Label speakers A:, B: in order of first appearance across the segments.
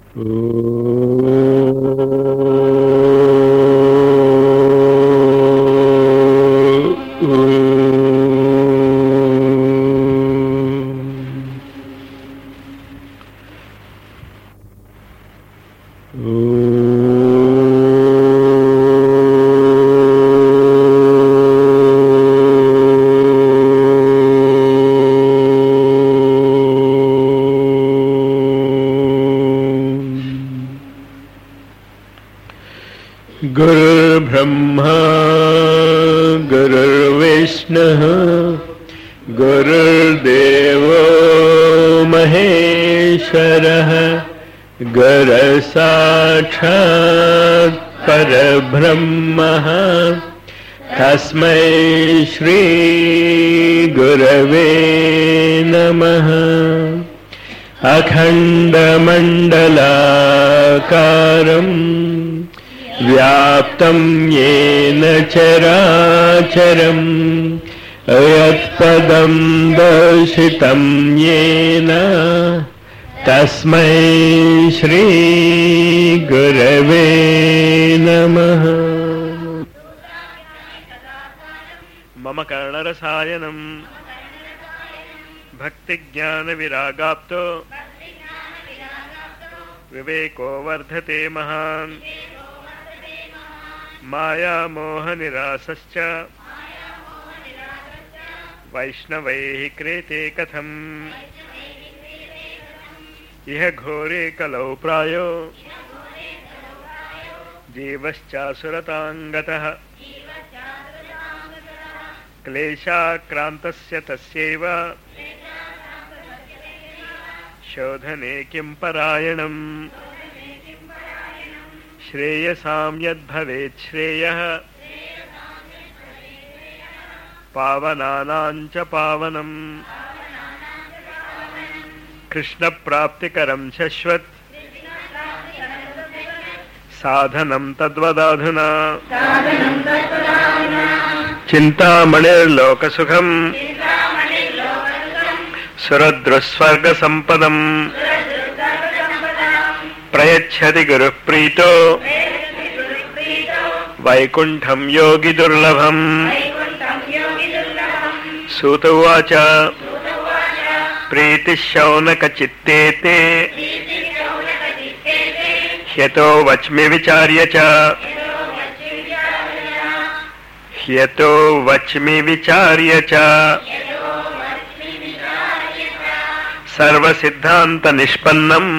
A: गुरुर्ब्रह्मा गुरुर्विष्णुः गुरुर्देवो महेश्वरः गुरसाक्षात् परब्रह्मः तस्मै श्रीगुरवे नमः अखण्डमण्डलाकारम् व्याप्तं येन चराचरम् यत्पदं दर्शितं येन तस्मै श्रीगुरवे नमः मम कर्णरसायनम् भक्तिज्ञानविरागाप्तो विवेको वर्धते महान् मायामोहनिरासश्च वैष्णवैः क्रेते कथम् इह घोरे कलौ प्रायो जीवश्चासुरताङ्गतः क्लेशाक्रान्तस्य तस्यैव शोधने किं परायणम् श्रेयसां यद्भवेत् श्रेयः पावनानां च पावनम् कृष्णप्राप्तिकरं शश्वत् साधनं तद्वदाधुना चिन्तामणिर्लोकसुखम् सुरद्रुस्वर्गसम्पदम् प्रयच्छति गुरुः प्रीतो वैकुण्ठं योगिदुर्लभम् सूत उवाच प्रीतिः शौनकचित्ते ते ह्यतो वच्मि विचार्य च ह्यतो वच्मि विचार्य च सर्वसिद्धान्तनिष्पन्नम्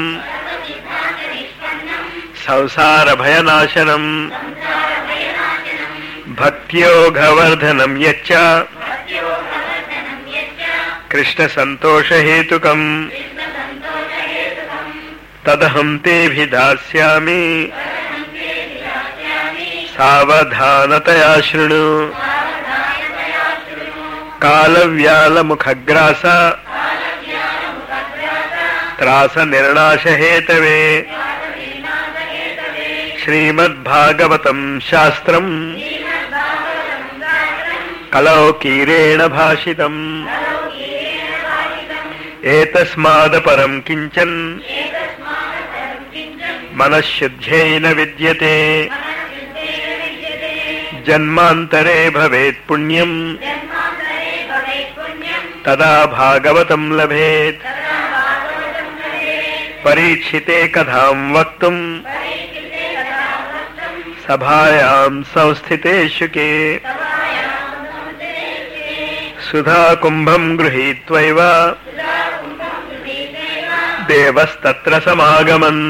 A: संसारभयनाशनम् भक्त्योघवर्धनं यच्च कृष्णसन्तोषहेतुकम् तदहं तेऽभिधास्यामि सावधानतया शृणु कालव्यालमुखग्रास त्रासनिर्णाशहेतवे श्रीमद्भागवतम् शास्त्रम् कलौकीरेण भाषितम् एतस्मादपरम् किञ्चन् मनःशुद्ध्यै न विद्यते जन्मान्तरे भवेत् पुण्यम् तदा भागवतम् लभेत् परीक्षिते कथाम् वक्तुम् सभायाम् संस्थिते शुके सुधाकुम्भम् गृहीत्वैव देवस्तत्र समागमन्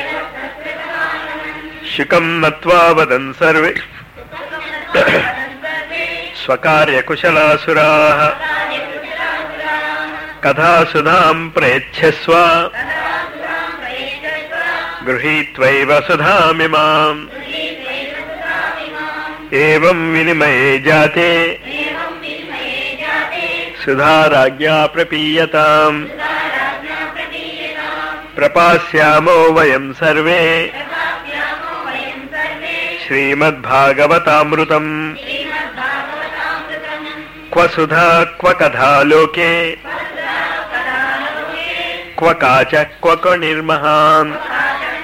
A: शुकम् नत्वा वदन् सर्वे स्वकार्यकुशलासुराः कथासुधाम् प्रयच्छस्व गृहीत्वैव सुधामिमाम् एवम् विनिमये जाते सुधाराज्ञा प्रपीयताम् प्रपास्यामो वयम् सर्वे श्रीमद्भागवतामृतम् क्व सुधा क्व कथा लोके क्व काच क्व निर्महान्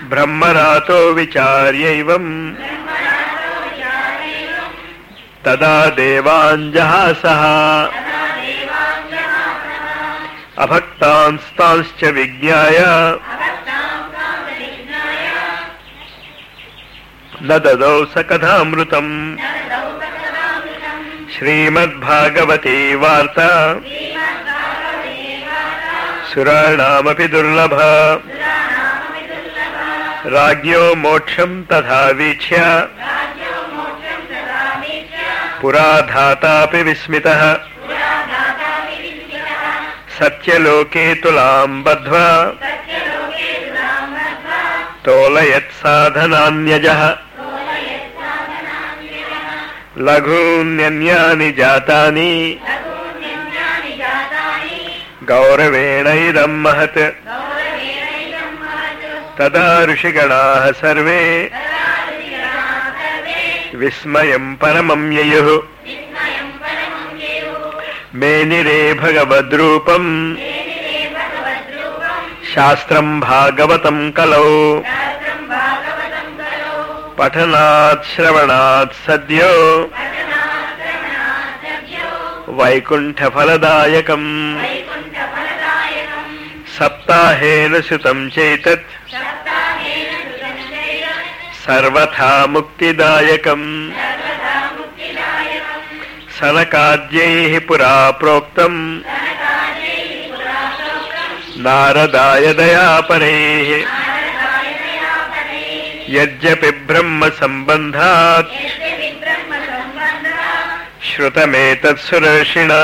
A: బ్రహ్మరాతో విచార్యైవం తదా దేవాంజహాసః అభక్తాంస్తాంశ్చ విజ్ఞాయ న దదౌ స కథామృతం శ్రీమద్భాగవతే వార్త సురాణామపి దుర్లభ రాజ్ఞో మోక్షం తథా వీక్ష్య పురాధాతాపి విస్మితః సత్యలోకే తులాం బద్ధ్వా తోలయత్ సాధనాన్యజః లఘూన్యన్యాని జాతాని గౌరవేణ ఇదం మహత్ తదా ఋషిగణాः సర్వే విస్మయం పరమం యయుః మేనిరే భగవద్రూపం శాస్త్రం భాగవతం కలౌ పఠనాత్ శ్రవణాత్ సద్యో వైకుంఠఫలదాయకం సప్తాహేన శృతం చైతత్ సర్వథా ముక్తిదాయకం సనకాద్యైః పురా ప్రోక్తం నారదాయ దయాపరైः యద్యపి బ్రహ్మ సంబంధాత్ శ్రుతమేతత్ సురర్షిణ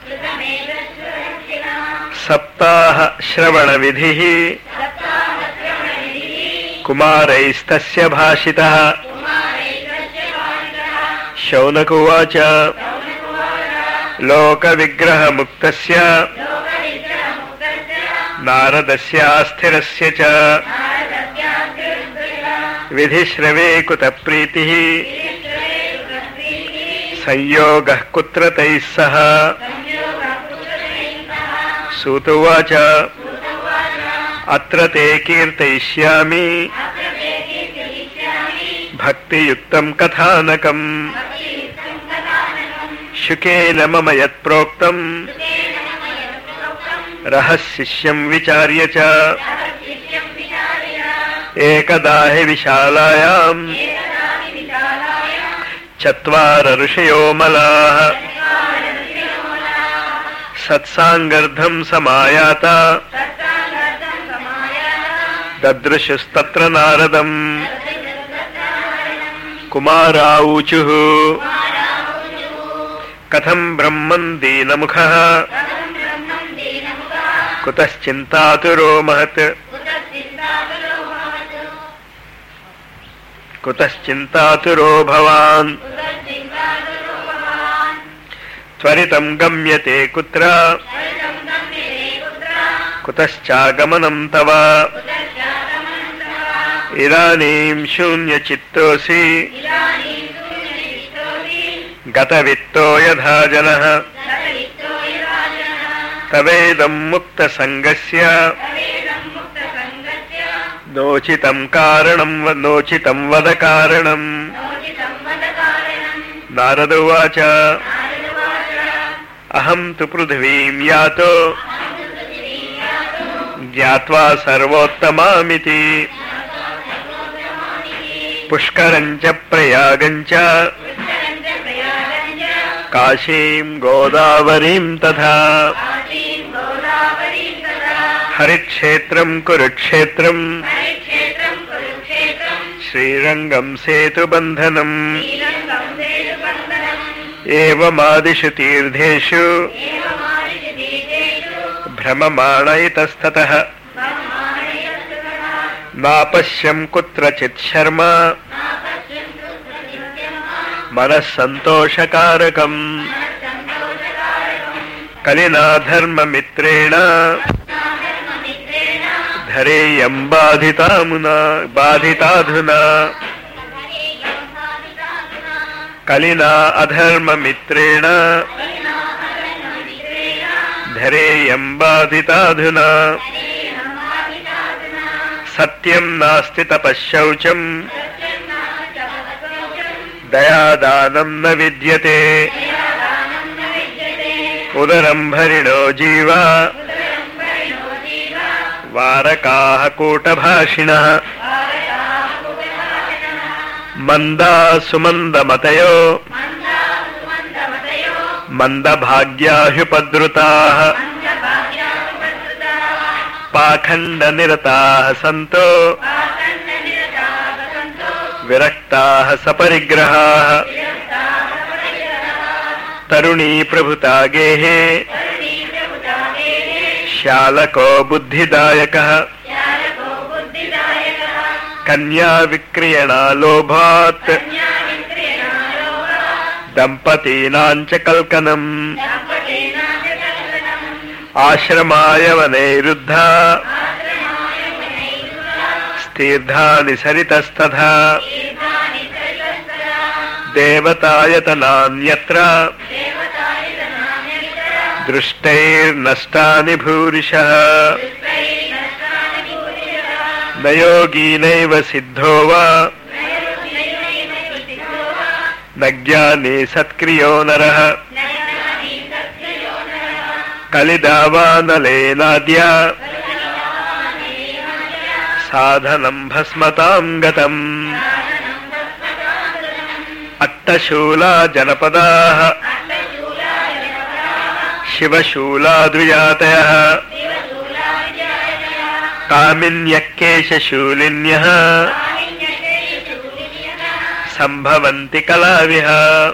A: సప్తాహ శ్రవణ విధి కుమారైస్తస్య భాషితః శౌనకువాచ లోక విగ్రహ ముక్తస్య నారదస్యాస్థిరస్య చ విధిశ్రవే కుత ప్రీతి సంయోగ కుత్ర తైః సహ సూతువాచ అత్ర తే కీర్తయిష్యామి భక్తియుక్తం కథానకం శుకేన మమ యత్ ప్రోక్తం రహస్యం విచార్య చ ఏకదా హి విశాలాయాం చత్వార ఋషయో మలాః సత్సాంగర్ధం సమాయాత దదృశుస్తత్ర నారదం కుమారావుచు కథం బ్రహ్మన్ దీనముఖః కుతశ్చింతాతురో మహత్ కుతశ్చింతాతురో భవాన్ త్వరితం గమ్యతే కుత్ర కుతశ్చాగమనం తవ ఇదానీం శూన్యచిత్తోసి గతవిత్తో యథా జనః తవేదం ముక్త సంగస్య నోచితం కారణం వ- నోచితం వద కారణం నారదువాచ అహం తు పృథివీం యాతో జ్ఞాత్వా సర్వోత్తమామితి పుష్కరం చ ప్రయాగం చ కాశీం గోదావరీం తథా హరిక్షేత్రం కురుక్షేత్రం శ్రీరంగం సేతుబంధనం ఏవమాదిషు తీర్థేషు భ్రమమాణ ఇతస్తతః నాపశ్యం కుత్రచిత్ శర్మ మనస్సంతోషకారకం కలినా ధర్మమిత్రేణ ధరేయం బాధితామునా బాధితాధునా కలినా అధర్మమిత్రేణ ధరేయం బాధితాధునా సత్యం నాస్తి తపశౌచం దయాదానం న విద్యతే ఉదరం భరిణో జీవా వారకాः కూటభాషిణः మందా సుమందమతయో మందభాగ్యాహ్యుపద్రుతాः పాఖండనిరతాः సంతో విరక్తాः సపరిగ్రహాः తరుణీ ప్రభుతా గేహే శాలకో బుద్ధిదాయకः కన్యా విక్రియణా లోభాత్ దంపతీనాం చ కల్కనం ఆశ్రమాయవనైరుద్ధ స్థీర్ధాని సరితస్తథా దేవతాయతనాన్యత్ర దృష్టైర్నష్టాని భూరిశः నయోగీనైవ సిద్ధో వా నజ్ఞానే సత్క్రియో నరః కలిదావానలేనాద్య సాధనం భస్మతాం గతం అట్టశూలా జనపదా శివశూలా ద్విజాతయ కామిన్యకేశూలిన్య సంభవంతి కళావిహ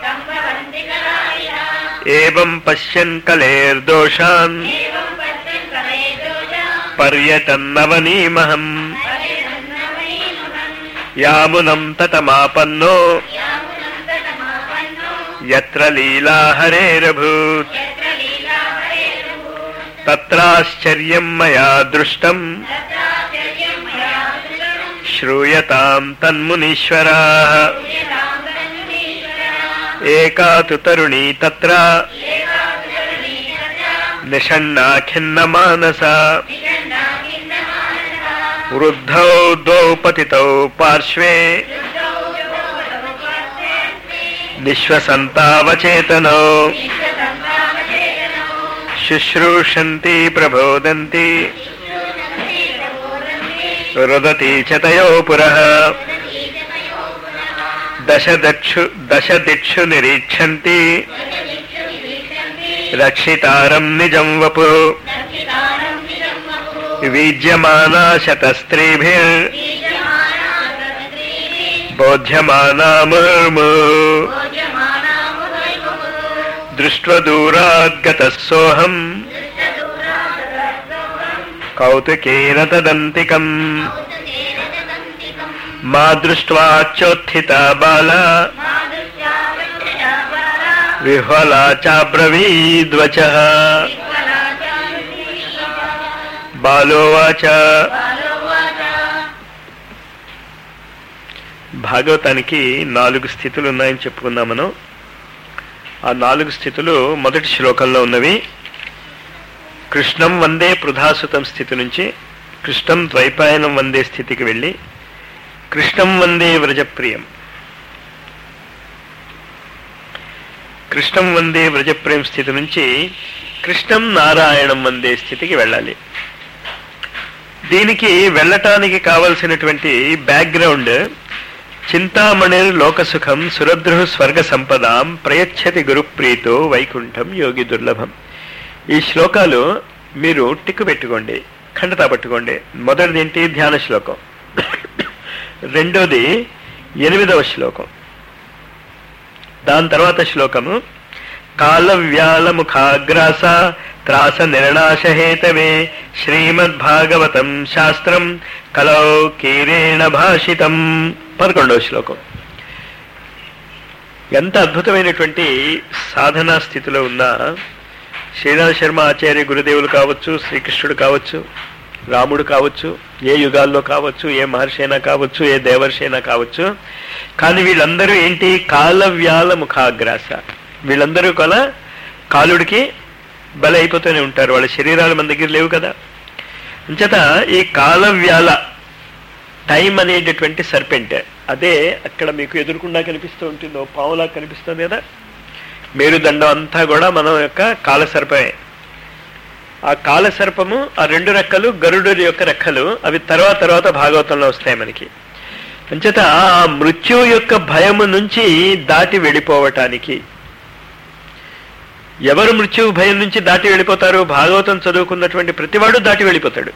A: ఏం పశ్యన్ కలేర్దోషాన్ పర్యటన్నవనీమహం యామునం తతమాపన్నో యత్ర లీలా హరేరభూత్ తత్రాశ్చర్యం మయా దృష్టం శ్రూయతాం తన్మునీశ్వరా ఏకా తు తరుణీ తత్ర నిషణ్ణా ఖిన్న మానస వృద్ధౌ ద్వౌ పతితౌ పార్శ్వే నిశ్వసంతావచేతనౌ శుశ్రూషంతి ప్రబోదంతి రుదతి చ తయో పురః దశదక్షు దశదిక్షు నిరీక్షంతి రక్షితారం నిజం వపు వీజ్యమానా శతస్త్రీభిర్ బోధ్యమానా ముర్ము దృష్ట్వదూరాద్గత సోహం కౌతుకేన తదంతికం మా దృష్ట్వాచోత్థిత బాల విహ్వలా చాబ్రవీద్వచ బాలోవాచ భాగవతానికి నాలుగు స్థితులు ఉన్నాయని చెప్పుకున్నాం మనం ఆ నాలుగు స్థితులు మొదటి శ్లోకంలో ఉన్నవి కృష్ణం వందే పృథాసుతం స్థితి నుంచి కృష్ణం ద్వైపాయనం వందే స్థితికి వెళ్ళి కృష్ణం వందే వ్రజప్రియం కృష్ణం వందే వ్రజప్రియం స్థితి నుంచి కృష్ణం నారాయణం వందే స్థితికి వెళ్ళాలి దీనికి వెళ్ళటానికి కావలసినటువంటి బ్యాక్గ్రౌండ్ చింతామణి లోకసుఖం సురద్రు స్వర్గ సంపదాం ప్రయచ్చతి గురుప్రీతో వైకుంఠం యోగి దుర్లభం ఈ శ్లోకాలు మీరు టిక్కు పెట్టుకోండి ఖండతా పట్టుకోండి మొదటిది ఏంటి ధ్యాన శ్లోకం రెండోది ఎనిమిదవ శ్లోకం దాని తర్వాత శ్లోకము కాలవ్యాల ముఖాగ్రాస త్రాస నిర్ణాశహేతవే శ్రీమద్భాగవతం శాస్త్రం కలౌ కీరేణ భాషితం పదకొండవ శ్లోకం ఎంత అద్భుతమైనటువంటి సాధనా స్థితిలో ఉన్న శ్రీరామ శర్మ ఆచార్య గురుదేవులు కావచ్చు శ్రీకృష్ణుడు కావచ్చు రాముడు కావచ్చు ఏ యుగాల్లో కావచ్చు ఏ మహర్షి అయినా కావచ్చు ఏ దేవర్షి అయినా కావచ్చు కానీ వీళ్ళందరూ ఏంటి కాలవ్యాల ముఖాగ్రాస వీళ్ళందరూ కూడా కాలుడికి బలి అయిపోతూనే ఉంటారు వాళ్ళ శరీరాలు మన దగ్గర లేవు కదా అంచేత ఈ కాలవ్యాల టైం అనేటటువంటి సర్పెంట్ అదే అక్కడ మీకు ఎదురుకుండా కనిపిస్తూ ఉంటుంది ఓ పావులా కనిపిస్తుంది కదా మేరుదండం అంతా కూడా మనం యొక్క కాలసర్పమే ఆ కాలసర్పము ఆ రెండు రెక్కలు గరుడు యొక్క రెక్కలు అవి తర్వాత తర్వాత భాగవతంలో వస్తాయి మనకి అంచేత ఆ మృత్యు యొక్క భయము నుంచి దాటి వెళ్ళిపోవటానికి ఎవరు మృత్యు భయం నుంచి దాటి వెళ్ళిపోతారు భాగవతం చదువుకున్నటువంటి ప్రతివాడు దాటి వెళ్ళిపోతాడు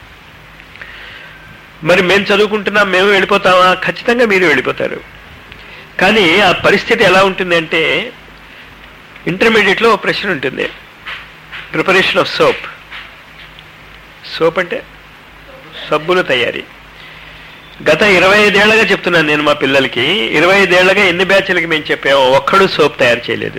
A: మరి మేము చదువుకుంటున్నాం మేము వెళ్ళిపోతామా ఖచ్చితంగా మీరు వెళ్ళిపోతారు కానీ ఆ పరిస్థితి ఎలా ఉంటుంది అంటే ఇంటర్మీడియట్లో ఒక ప్రశ్న ఉంటుంది ప్రిపరేషన్ ఆఫ్ సోప్ సోప్ అంటే సబ్బుల తయారీ గత ఇరవై ఐదేళ్లగా చెప్తున్నాను నేను మా పిల్లలకి ఇరవై ఐదేళ్లగా ఎన్ని బ్యాచ్లకి మేము చెప్పామో ఒక్కడు సోప్ తయారు చేయలేదు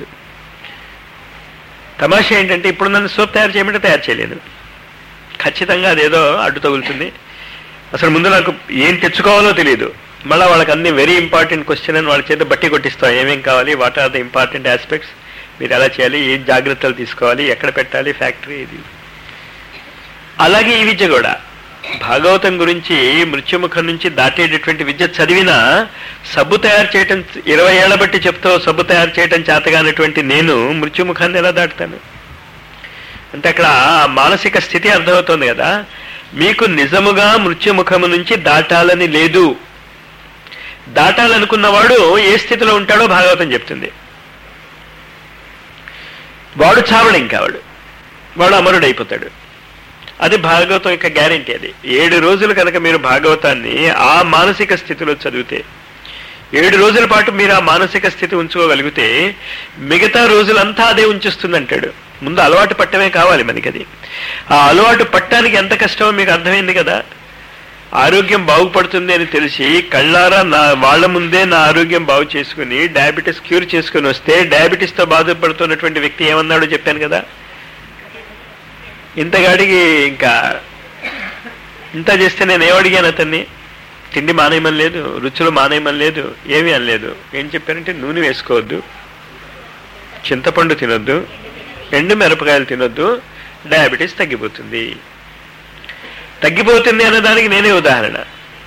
A: తమాషా ఏంటంటే ఇప్పుడు నన్ను సోప్ తయారు చేయమంటే తయారు చేయలేదు ఖచ్చితంగా అదేదో అడ్డు తగులుతుంది అసలు ముందు నాకు ఏం తెచ్చుకోవాలో తెలియదు మళ్ళీ వాళ్ళకి అన్ని వెరీ ఇంపార్టెంట్ క్వశ్చన్ అని వాళ్ళ చేత బట్టి కొట్టిస్తాం ఏమేం కావాలి what are the important aspects మీరు ఎలా చేయాలి ఏం జాగ్రత్తలు తీసుకోవాలి ఎక్కడ పెట్టాలి ఫ్యాక్టరీ ఇది అలాగే ఈ విద్య కూడా భాగవతం గురించి మృత్యుముఖం నుంచి దాటేటటువంటి విద్య చదివినా సబ్బు తయారు చేయటం ఇరవై ఏళ్ల బట్టి చెప్తూ సబ్బు తయారు చేయటం చేతగానటువంటి నేను మృత్యుముఖాన్ని ఎలా దాటుతాను అంటే అక్కడ ఆ మానసిక స్థితి అర్థమవుతుంది కదా మీకు నిజముగా మృత్యుముఖము నుంచి దాటాలని లేదు దాటాలనుకున్నవాడు ఏ స్థితిలో ఉంటాడో భాగవతం చెప్తుంది వాడు చావడు ఇంకా వాడు వాడు అమరుడు అయిపోతాడు అది భాగవతం యొక్క గ్యారంటీ అది ఏడు రోజులు కనుక మీరు భాగవతాన్ని ఆ మానసిక స్థితిలో చదివితే ఏడు రోజుల పాటు మీరు ఆ మానసిక స్థితి ఉంచుకోగలిగితే మిగతా రోజులంతా అదే ఉంచుస్తుంది అంటాడు ముందు అలవాటు పట్టమే కావాలి మనకి అది ఆ అలవాటు పట్టడానికి ఎంత కష్టమో మీకు అర్థమైంది కదా ఆరోగ్యం బాగుపడుతుంది అని తెలిసి కళ్ళారా నా వాళ్ళ ముందే నా ఆరోగ్యం బాగు చేసుకుని డయాబెటీస్ క్యూర్ చేసుకుని వస్తే డయాబెటీస్తో బాధపడుతున్నటువంటి వ్యక్తి ఏమన్నాడో చెప్పాను కదా ఇంతగాడికి ఇంకా ఇంత చేస్తే నేను ఏమడిగాను అతన్ని తిండి మానేయమని లేదు రుచులు మానేయమని లేదు ఏమీ అనలేదు ఏం చెప్పారంటే నూనె వేసుకోవద్దు చింతపండు తినొద్దు ఎండు మిరపకాయలు తినొద్దు డయాబెటీస్ తగ్గిపోతుంది తగ్గిపోతుంది అన్నదానికి నేనే ఉదాహరణ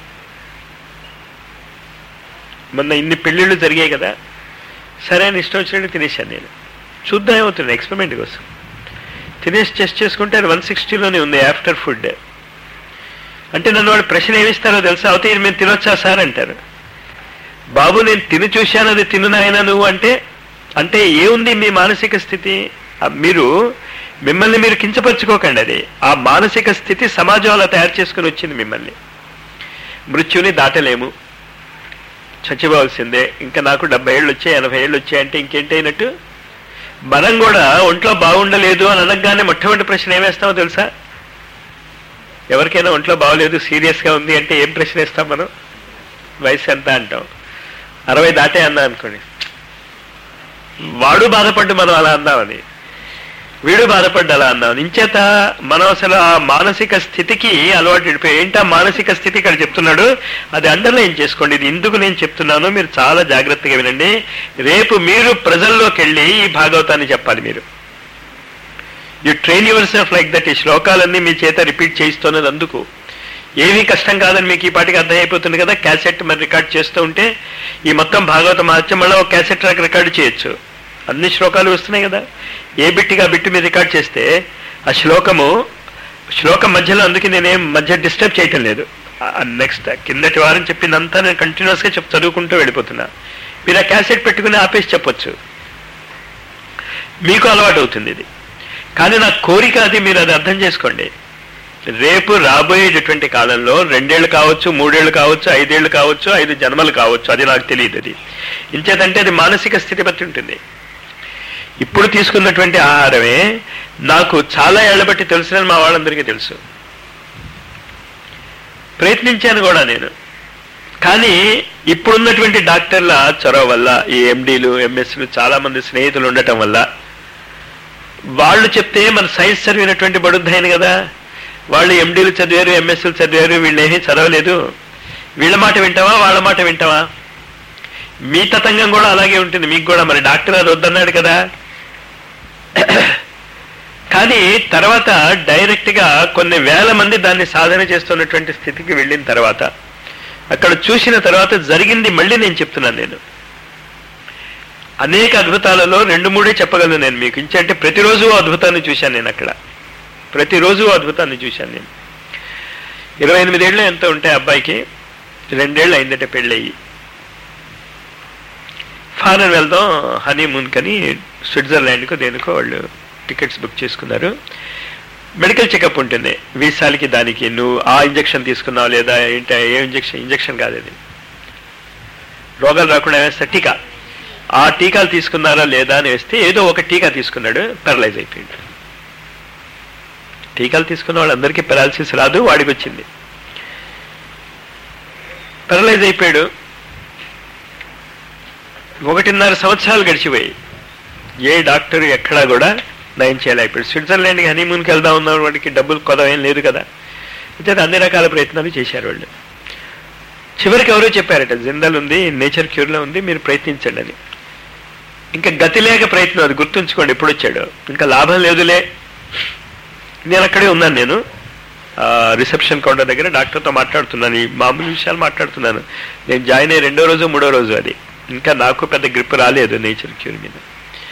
A: మొన్న ఇన్ని పెళ్ళిళ్ళు జరిగాయి కదా సరే అని ఇష్టం వచ్చినట్టు తినేశాను నేను చూద్దాం ఏమవుతుంది ఎక్స్పెరిమెంట్ కోసం తినేసి టెస్ట్ చేసుకుంటే అది వన్ సిక్స్టీలోనే ఉంది ఆఫ్టర్ ఫుడ్ అంటే నన్ను వాళ్ళు ప్రశ్న ఏమిస్తారో తెలుసా అవుతే ఇది మేము తినొచ్చా సార్ అంటారు బాబు నేను తిని చూశాను అది తిను నాయనా నువ్వు అంటే అంటే ఏముంది మీ మానసిక స్థితి ఆ మీరు మిమ్మల్ని మీరు కించపరుచుకోకండి అది ఆ మానసిక స్థితి సమాజం అలా తయారు చేసుకుని వచ్చింది మిమ్మల్ని మృత్యుని దాటలేము చచ్చిపోవాల్సిందే ఇంకా నాకు డెబ్బై ఏళ్ళు వచ్చాయి ఎనభై ఏళ్ళు వచ్చాయి అంటే ఇంకేంటి అయినట్టు మనం కూడా ఒంట్లో బాగుండలేదు అని అనగానే మొట్టమొదటి ప్రశ్న ఏమేస్తామో తెలుసా ఎవరికైనా ఒంట్లో బాగోలేదు సీరియస్గా ఉంది అంటే ఏం ప్రశ్న వేస్తాం మనం వయసు ఎంత అంటాం అరవై దాటే అన్నా అనుకోండి వాడు బాధపడ్డు మనం అలా అందామని వీడు బాధపడ్డు అలా అన్నాం ఇంచేత మనం అసలు ఆ మానసిక స్థితికి అలవాటు వెళ్ళిపోయి ఏంటి ఆ మానసిక స్థితి ఇక్కడ చెప్తున్నాడు అది అండర్లైన్ చేసుకోండి ఇది ఎందుకు నేను చెప్తున్నానో మీరు చాలా జాగ్రత్తగా వినండి రేపు మీరు ప్రజల్లోకి వెళ్ళి ఈ భాగవతాన్ని చెప్పాలి మీరు you train yourself like that ఈ శ్లోకాలన్నీ మీ చేత రిపీట్ చేయిస్తున్నది అందుకు ఏమీ కష్టం కాదని మీకు ఈ పాటికి అర్థమైపోతుంది కదా క్యాసెట్ మరి రికార్డ్ చేస్తూ ఉంటే ఈ మొత్తం భాగవత మహత్యం మళ్ళీ ఒక క్యాసెట్ ట్రాక్ రికార్డు చేయొచ్చు అన్ని శ్లోకాలు వస్తున్నాయి కదా ఏ బిట్టిగా బిట్టు మీరు రికార్డ్ చేస్తే ఆ శ్లోకము శ్లోకం మధ్యలో అందుకే నేనేం మధ్య డిస్టర్బ్ చేయటం లేదు నెక్స్ట్ కిందటి వారం చెప్పిందంతా నేను కంటిన్యూస్గా చెప్ చదువుకుంటూ వెళ్ళిపోతున్నా మీరు ఆ క్యాసెట్ పెట్టుకుని ఆపేసి చెప్పొచ్చు మీకు అలవాటు అవుతుంది ఇది కానీ నా కోరిక అది మీరు అది అర్థం చేసుకోండి రేపు రాబోయేటటువంటి కాలంలో రెండేళ్లు కావచ్చు మూడేళ్లు కావచ్చు ఐదేళ్లు కావచ్చు ఐదు జన్మలు కావచ్చు అది నాకు తెలియదు అది ఇంచేతంటే అది మానసిక స్థితి బట్టి ఉంటుంది ఇప్పుడు తీసుకున్నటువంటి ఆహారమే నాకు చాలా ఏళ్ల బట్టి తెలుసునని మా వాళ్ళందరికీ తెలుసు ప్రయత్నించాను కూడా నేను కానీ ఇప్పుడున్నటువంటి డాక్టర్ల చొరవ వల్ల ఈ ఎండీలు ఎంఎస్లు చాలా మంది స్నేహితులు ఉండటం వల్ల వాళ్ళు చెప్తే మన సైన్స్ చదివినటువంటి బడుద్దైన కదా వాళ్ళు ఎండీలు చదివారు ఎంఎస్లు చదివారు వీళ్ళు ఏమీ చదవలేదు వీళ్ళ మాట వింటావా వాళ్ళ మాట వింటావా మీ తతంగం కూడా అలాగే ఉంటుంది మీకు కూడా మరి డాక్టర్ అది వద్దన్నాడు కదా కానీ తర్వాత డైరెక్ట్ గా కొన్ని వేల మంది దాన్ని సాధన చేస్తున్నటువంటి స్థితికి వెళ్ళిన తర్వాత అక్కడ చూసిన తర్వాత జరిగింది మళ్ళీ నేను చెప్తున్నాను నేను అనేక అద్భుతాలలో రెండు మూడే చెప్పగలను నేను మీకు ఇంకంటే ప్రతిరోజు ఓ అద్భుతాన్ని చూశాను నేను అక్కడ ప్రతిరోజు ఓ అద్భుతాన్ని చూశాను నేను ఇరవై ఎనిమిదేళ్ళు ఎంత ఉంటాయి అబ్బాయికి రెండేళ్ళు అయిందట పెళ్ళయి ఫారెన్ వెళ్దాం హనీమూన్ కని స్విట్జర్లాండ్కో దేనికో వాళ్ళు టికెట్స్ బుక్ చేసుకున్నారు మెడికల్ చెకప్ ఉంటుంది వీసాలకి దానికి నువ్వు ఆ ఇంజక్షన్ తీసుకున్నావు లేదా ఏంటి ఏ ఇంజక్షన్ ఇంజక్షన్ కాదు అది రోగాలు రాకుండా వేస్తే టీకా ఆ టీకాలు తీసుకున్నారా లేదా అని వేస్తే ఏదో ఒక టీకా తీసుకున్నాడు పెరలైజ్ అయిపోయాడు టీకాలు తీసుకున్న వాళ్ళందరికీ పెరాలసిస్ రాదు వాడికి వచ్చింది పెరలైజ్ అయిపోయాడు ఒకటిన్నర సంవత్సరాలు గడిచిపోయి ఏ డాక్టర్ ఎక్కడా కూడా నయం చేయలేకపోయాడు స్విట్జర్లాండ్కి హనీమూన్కి వెళ్దాం ఉన్న వాడికి డబ్బులు కొదవ ఏం లేదు కదా అయితే అన్ని రకాల ప్రయత్నాలు చేశారు వాళ్ళు చివరికి ఎవరో చెప్పారట జిందల్ ఉంది నేచర్ క్యూర్లో ఉంది మీరు ప్రయత్నించండి అని ఇంకా గతి లేక ప్రయత్నం అది గుర్తుంచుకోండి ఎప్పుడు వచ్చాడు ఇంకా లాభం లేదులే నేను అక్కడే ఉన్నాను నేను రిసెప్షన్ కౌంటర్ దగ్గర డాక్టర్తో మాట్లాడుతున్నాను ఈ మామూలు విషయాలు మాట్లాడుతున్నాను నేను జాయిన్ అయ్యి రెండో రోజు మూడో రోజు అది ఇంకా నాకు పెద్ద గ్రిప్ రాలేదు నేచర్ క్యూర్ మీద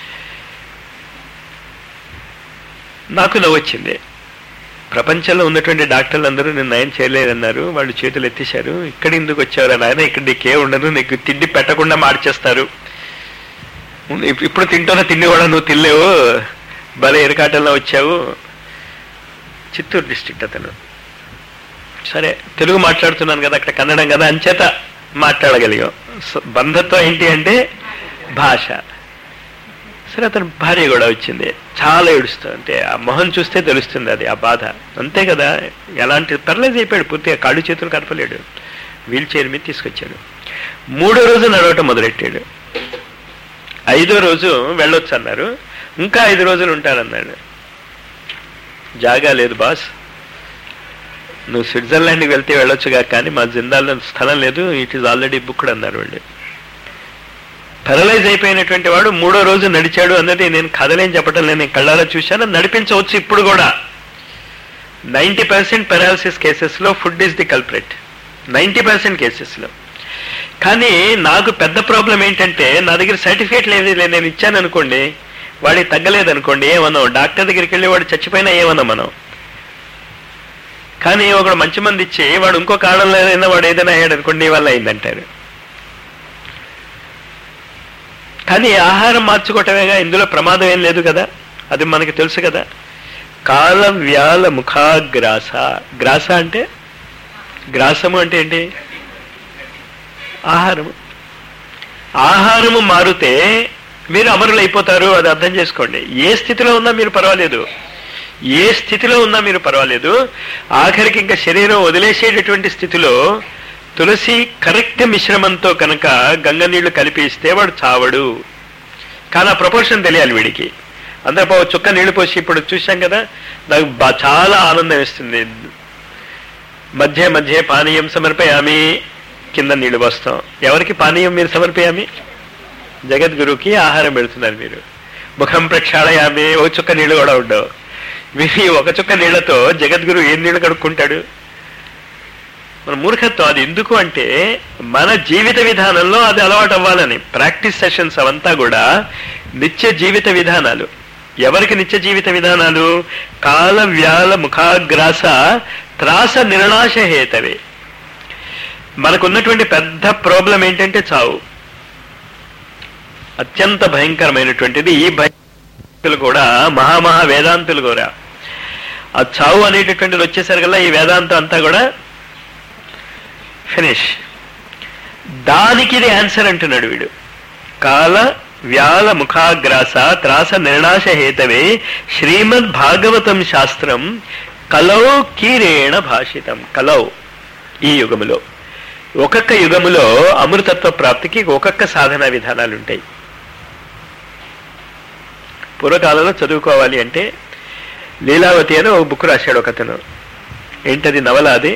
A: నాకు నవ్వొచ్చింది ప్రపంచంలో ఉన్నటువంటి డాక్టర్లు అందరూ నేను నయం చేయలేదన్నారు వాళ్ళు చేతులు ఎత్తేశారు ఇక్కడ ఎందుకు వచ్చారు నాయన ఇక్కడ నీకే ఉండదు నీకు తిండి పెట్టకుండా మార్చేస్తారు ఇప్- ఇప్పుడు తింటున్న తిండి కూడా నువ్వు తినలేవు భలే ఎరకాటంలో వచ్చావు చిత్తూరు డిస్ట్రిక్ట్ అతను సరే తెలుగు మాట్లాడుతున్నాను కదా అక్కడ కన్నడం కదా అంచేత మాట్లాడగలిగాం స- బంధత్వం ఏంటి అంటే భాష సరే అతని భార్య కూడా వచ్చింది చాలా ఏడుస్తుంది అంటే ఆ మొహం చూస్తే తెలుస్తుంది అది ఆ బాధ అంతే కదా ఎలాంటి పర్లేదు అయిపోయాడు పూర్తిగా కాళ్ళు చేతులు కదపలేడు వీల్ చైర్ మీద తీసుకొచ్చాడు మూడో రోజు నడవటం మొదలెట్టాడు ఐదో రోజు వెళ్ళొచ్చు అన్నారు ఇంకా ఐదు రోజులు ఉంటారన్నాడు జాగా లేదు బాస్ నువ్వు స్విట్జర్లాండ్కి వెళ్తే వెళ్ళొచ్చుగా కానీ మా జిందాల్లో స్థలం లేదు ఇట్ ఈజ్ ఆల్రెడీ బుక్డ్ అన్నారు వాళ్ళు పెరలైజ్ అయిపోయినటువంటి వాడు మూడో రోజు నడిచాడు అన్నది నేను కథలేం చెప్పటం లేదు నేను కళ్ళారా చూశాను నడిపించవచ్చు ఇప్పుడు కూడా నైంటీ పర్సెంట్ పెరాలసిస్ కేసెస్లో food is the culprit ninety percent కేసెస్లో కానీ నాకు పెద్ద ప్రాబ్లం ఏంటంటే నా దగ్గర సర్టిఫికేట్ లేదు లేదు నేను ఇచ్చాను అనుకోండి వాడికి తగ్గలేదు అనుకోండి ఏమన్నాం డాక్టర్ దగ్గరికి వెళ్ళి వాడు చచ్చిపోయినా ఏమన్నాం మనం కానీ ఒకడు మంచి మంది ఇచ్చి వాడు ఇంకో కారణం లేదైనా వాడు ఏదైనా అయ్యాడు అనుకోండి నీ వల్ల అయిందంటారు కానీ ఆహారం మార్చుకోవటమేగా ఇందులో ప్రమాదం ఏం లేదు కదా అది మనకి తెలుసు కదా కాల వ్యాల ముఖాగ్రాస గ్రాస అంటే గ్రాసము అంటే ఏంటి ఆహారము ఆహారము మారితే మీరు అమరులు అయిపోతారు అది అర్థం చేసుకోండి ఏ స్థితిలో ఉన్నా మీరు పర్వాలేదు ఏ స్థితిలో ఉన్నా మీరు పర్వాలేదు ఆఖరికి ఇంకా శరీరం వదిలేసేటటువంటి స్థితిలో తులసి కరెక్ట్ మిశ్రమంతో కనుక గంగ నీళ్లు కలిపి ఇస్తే వాడు చావడు కానీ ఆ ప్రపోర్షన్ తెలియాలి వీడికి అందరూ పావు చుక్క నీళ్లు పోసి ఇప్పుడు చూశాం కదా నాకు బా- చాలా ఆనందం ఇస్తుంది మధ్య మధ్య పానీయం సమర్పయామి కింద నీళ్లు పోస్తాం ఎవరికి పానీయం మీరు సమర్పయామి జగద్గురుకి ఆహారం పెడుతున్నారు మీరు ముఖం ప్రక్షాళయామి ఒక చుక్క నీళ్లు కూడా ఉండవు వీరి ఒక చుక్క నీళ్లతో జగద్గురు ఏం నీళ్లు కడుక్కుంటాడు మన మూర్ఖత్వం అది ఎందుకు అంటే మన జీవిత విధానంలో అది అలవాటు అవ్వాలని ప్రాక్టీస్ సెషన్స్ అవంతా కూడా నిత్య జీవిత విధానాలు ఎవరికి నిత్య జీవిత విధానాలు కాల వ్యాల ముఖాగ్రాస త్రాస నిర్ణాశ హేతవే మనకున్నటువంటి పెద్ద ప్రాబ్లం ఏంటంటే చావు అత్యంత భయంకరమైనటువంటిది ఈ భయంతులు కూడా మహామహా వేదాంతులు కూడా ఆ చావు అనేటటువంటిది వచ్చేసరికల్లా ఈ వేదాంతం అంతా కూడా ఫినిష్ దానికి ఇది ఆన్సర్ అంటున్నాడు వీడు కాల వ్యాల ముఖాగ్రాస త్రాస నిర్ణాశ హేతవే శ్రీమద్ భాగవతం శాస్త్రం కలౌ కీరేణ భాషితం కలౌ ఈ యుగములో ఒక్కొక్క యుగములో అమృతత్వ ప్రాప్తికి ఒక్కొక్క సాధనా విధానాలు ఉంటాయి పూర్వకాలంలో చదువుకోవాలి అంటే లీలావతి అని ఒక బుక్ రాశాడు ఒకతను ఏంటది నవల అది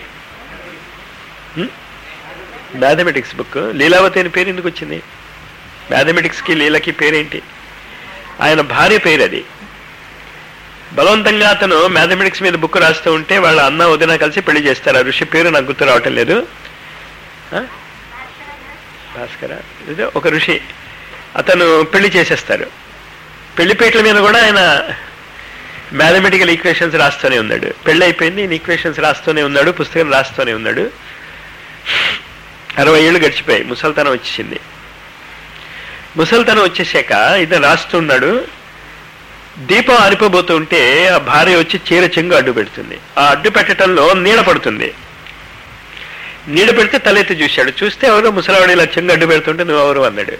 A: మ్యాథమెటిక్స్ బుక్ లీలావతి అని పేరు ఎందుకు వచ్చింది మ్యాథమెటిక్స్కి లీలకి పేరేంటి ఆయన భార్య పేరు అది బలవంతంగా అతను మ్యాథమెటిక్స్ మీద బుక్ రాస్తూ ఉంటే వాళ్ళ అన్న వదిన కలిసి పెళ్లి చేస్తారు ఆ ఋషి పేరు నాకు గుర్తు రావటం లేదు ఆ? భాస్కర ఇదే ఒక ఋషి అతను పెళ్లి చేసేస్తారు పెళ్లిపేటల మీద కూడా ఆయన మ్యాథమెటికల్ ఈక్వేషన్స్ రాస్తూనే ఉన్నాడు పెళ్ళి అయిపోయింది ఈయన ఈక్వేషన్స్ రాస్తూనే ఉన్నాడు పుస్తకం రాస్తూనే ఉన్నాడు అరవై ఏళ్ళు గడిచిపోయాయి ముసల్తనం వచ్చేసింది ముసల్తనం వచ్చేసాక ఇతను రాస్తున్నాడు దీపం ఆరిపోబోతూ ఉంటే ఆ భార్య వచ్చి చీర చెంగు అడ్డు పెడుతుంది ఆ అడ్డు పెట్టడంలో నీడ పడుతుంది నీడ పెడితే తలెత్తి చూశాడు చూస్తే ఎవరో ముసలావిడ ఇలా చెంగు అడ్డు పెడుతుంటే నువ్వు ఎవరు అన్నాడు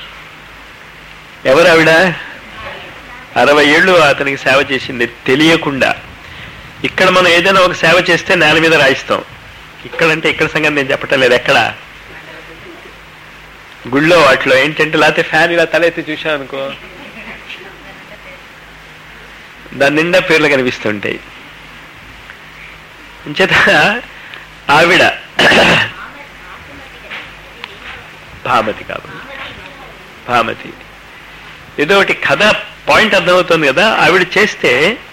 A: ఎవరు ఆవిడ అరవై ఏళ్ళు అతనికి సేవ చేసింది తెలియకుండా ఇక్కడ మనం ఏదైనా ఒక సేవ చేస్తే నేల మీద రాయిస్తాం ఇక్కడంటే ఇక్కడ సంగతి నేను చెప్పటం లేదు ఎక్కడ గుళ్ళో వాటిలో ఏంటంటే లేకపోతే ఫ్యాన్ ఇలా తలెత్తి చూశాను అనుకో దాని నిండా పేర్లు కనిపిస్తుంటాయి అంచేత ఆవిడ భామతి కాబట్టి భామతి ఏదో ఒకటి కథ పాయింట్ అర్థమవుతుంది కదా ఆవిడ చేస్తే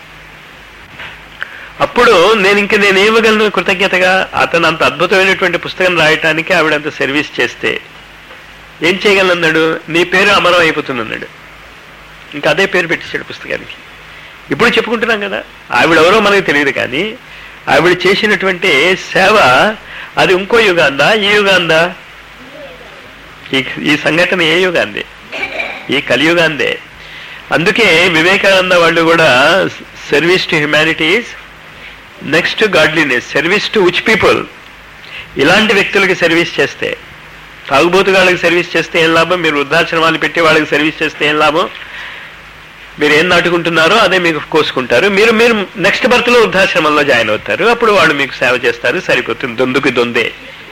A: అప్పుడు నేను ఇంక నేను ఏమగలను కృతజ్ఞతగా అతను అంత అద్భుతమైనటువంటి పుస్తకం రాయటానికి ఆవిడ అంత సర్వీస్ చేస్తే ఏం చేయగలన్నాడు నీ పేరు అమరం అయిపోతుంది అన్నాడు ఇంకా అదే పేరు పెట్టేశాడు పుస్తకానికి ఇప్పుడు చెప్పుకుంటున్నాం కదా ఆవిడెవరో మనకు తెలియదు కానీ ఆవిడ చేసినటువంటి సేవ అది ఇంకో యుగాందా ఈ యుగాందా ఈ ఈ సంఘటన ఏ యుగాంది ఈ కలియుగాందే అందుకే వివేకానంద వాళ్ళు కూడా service to humanities next godliness service to ఉచ్ పీపుల్ ఇలాంటి వ్యక్తులకి సర్వీస్ చేస్తే తాగుబోతుగాళ్ళకి సర్వీస్ చేస్తే ఏం లాభం మీరు వృద్ధాశ్రమాలు పెట్టి వాళ్ళకి సర్వీస్ చేస్తే ఏం లాభం మీరు ఏం నాటుకుంటున్నారో అదే మీకు కోసుకుంటారు మీరు మీరు నెక్స్ట్ బర్త్ లో వృద్ధాశ్రమంలో జాయిన్ అవుతారు అప్పుడు వాళ్ళు మీకు సేవ చేస్తారు సరిపోతుంది దొందుకి దొందే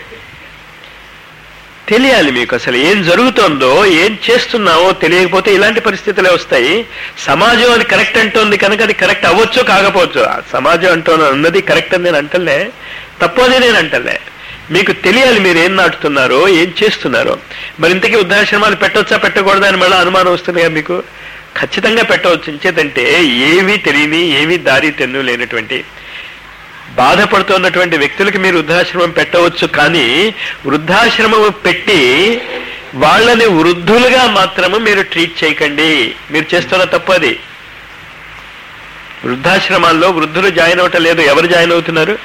A: తెలియాలి మీకు అసలు ఏం జరుగుతోందో ఏం చేస్తున్నావో తెలియకపోతే ఇలాంటి పరిస్థితులే వస్తాయి సమాజం అది కరెక్ట్ అంటోంది కనుక అది కరెక్ట్ అవ్వచ్చు కాకపోవచ్చు ఆ సమాజం అంటోంది అన్నది కరెక్ట్ అని నేను అంటలే తప్పు అని నేను అంటలే మీకు తెలియాలి మీరు ఏం నాటుతున్నారో ఏం చేస్తున్నారో మరి ఇంతకీ వృద్ధాశ్రమాలు పెట్టొచ్చా పెట్టకూడదా అని మళ్ళీ అనుమానం వస్తుంది కదా మీకు ఖచ్చితంగా పెట్టవచ్చు ఇంచేతంటే ఏమీ తెలియని ఏమీ దారి తెన్ను లేనటువంటి బాధపడుతున్నటువంటి వ్యక్తులకి మీరు వృద్ధాశ్రమం పెట్టవచ్చు కానీ వృద్ధాశ్రమం పెట్టి వాళ్ళని వృద్ధులుగా మాత్రము మీరు ట్రీట్ చేయకండి మీరు చేస్తున్న తప్పు అది వృద్ధాశ్రమాల్లో వృద్ధులు జాయిన్ అవటం లేదు ఎవరు జాయిన్ అవుతున్నారు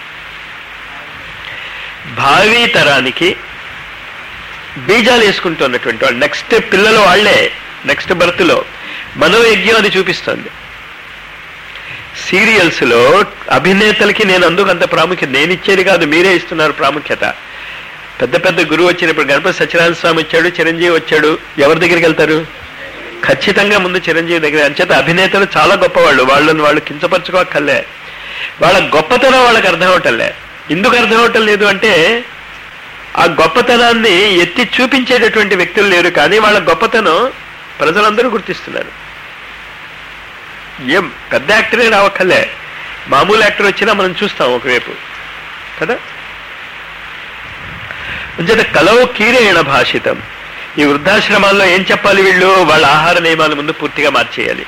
A: భావి తరానికి బీజాలు వేసుకుంటున్నటువంటి వాళ్ళు నెక్స్ట్ పిల్లలు వాళ్లే నెక్స్ట్ బర్త్లో మనోయజ్ఞం అది చూపిస్తుంది సీరియల్స్ లో అభినేతలకి నేను అందుకు అంత ప్రాముఖ్యత నేను ఇచ్చేది కాదు మీరే ఇస్తున్నారు ప్రాముఖ్యత పెద్ద పెద్ద గురువు వచ్చినప్పుడు గణపతి సత్యనారాయణ స్వామి వచ్చాడు చిరంజీవి వచ్చాడు ఎవరి దగ్గరికి వెళ్తారు ఖచ్చితంగా ముందు చిరంజీవి దగ్గర అంచేత అభినేతలు చాలా గొప్పవాళ్ళు వాళ్ళని వాళ్ళు కించపరచుకోకర్లే వాళ్ళ గొప్పతనం వాళ్ళకి అర్థం అవటంలే ఎందుకు అర్థం అవటం లేదు అంటే ఆ గొప్పతనాన్ని ఎత్తి చూపించేటటువంటి వ్యక్తులు లేరు కానీ వాళ్ళ గొప్పతనం ప్రజలందరూ గుర్తిస్తున్నారు ఏం పెద్ద యాక్టరే రావక్కర్లే మామూలు యాక్టర్ వచ్చినా మనం చూస్తాం ఒకవైపు కదా అంచేత కలవు కీరేణ భాషితం ఈ వృద్ధాశ్రమాల్లో ఏం చెప్పాలి వీళ్ళు వాళ్ళ ఆహార నియమాల ముందు పూర్తిగా మార్చేయాలి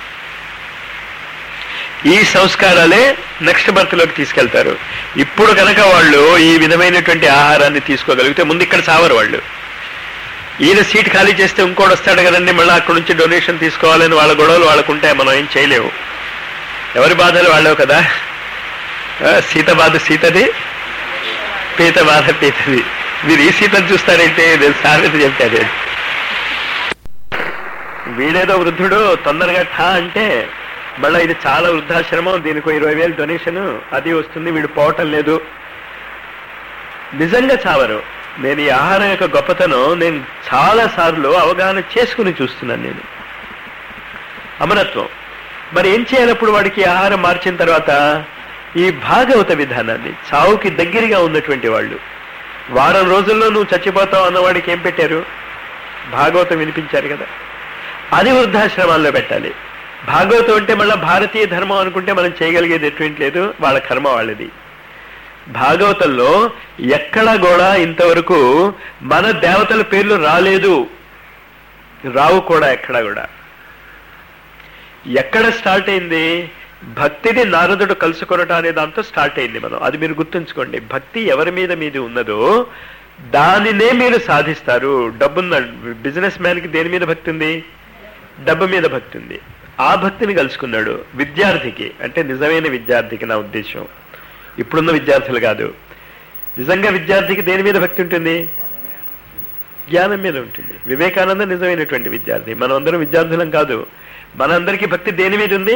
A: ఈ సంస్కారాలే నెక్స్ట్ బర్త్లోకి తీసుకెళ్తారు ఇప్పుడు కనుక వాళ్ళు ఈ విధమైనటువంటి ఆహారాన్ని తీసుకోగలిగితే ముందు ఇక్కడ సావరు వాళ్ళు ఈయన సీట్ ఖాళీ చేస్తే ఇంకోటి వస్తాడు కదండి మళ్ళీ అక్కడ నుంచి డొనేషన్ తీసుకోవాలని వాళ్ళ గొడవలు వాళ్ళకుంటే మనం ఏం చేయలేము ఎవరి బాధలు వాళ్ళవు కదా ఆ, సీత బాధ సీతది పీత బాధ పీతది మీరు ఈ సీతను చూస్తారంటే నేను సామెత చెప్పాను వీడేదో వృద్ధుడు తొందరగా ఠా అంటే మళ్ళీ ఇది చాలా వృద్ధాశ్రమం దీనికి ఓ ఇరవై వేలు డొనేషన్ అది వస్తుంది వీడు పోవటం లేదు నిజంగా చావరు నేను ఈ ఆహారం యొక్క గొప్పతనం నేను చాలా సార్లు అవగాహన చేసుకుని చూస్తున్నాను నేను అమరత్వం మరి ఏం చేయాలప్పుడు వాడికి ఈ ఆహారం మార్చిన తర్వాత ఈ భాగవత విధానాన్ని చావుకి దగ్గరగా ఉన్నటువంటి వాళ్ళు వారం రోజుల్లో నువ్వు చచ్చిపోతావు అన్నవాడికి ఏం పెట్టారు భాగవతం వినిపించారు కదా అది వృద్ధాశ్రమాల్లో పెట్టాలి భాగవతం అంటే మళ్ళీ భారతీయ ధర్మం అనుకుంటే మనం చేయగలిగేది ఎటువంటి లేదు వాళ్ళ కర్మ వాళ్ళది భాగవతంలో ఎక్కడా కూడా ఇంతవరకు మన దేవతల పేర్లు రాలేదు రావు కూడా ఎక్కడా కూడా ఎక్కడ స్టార్ట్ అయింది భక్తిని నారదుడు కలుసుకొనటం అనే దాంతో స్టార్ట్ అయింది మనం అది మీరు గుర్తుంచుకోండి భక్తి ఎవరి మీద మీది ఉన్నదో దానినే మీరు సాధిస్తారు డబ్బున్న బిజినెస్ మ్యాన్కి దేని మీద భక్తి ఉంది డబ్బు మీద భక్తి ఉంది ఆ భక్తిని కలుసుకున్నాడు విద్యార్థికి అంటే నిజమైన విద్యార్థికి నా ఉద్దేశం ఇప్పుడున్న విద్యార్థులు కాదు నిజంగా విద్యార్థికి దేని మీద భక్తి ఉంటుంది జ్ఞానం మీద ఉంటుంది వివేకానంద నిజమైనటువంటి విద్యార్థి మనం అందరం విద్యార్థులం కాదు మనందరికీ భక్తి దేని మీద ఉంది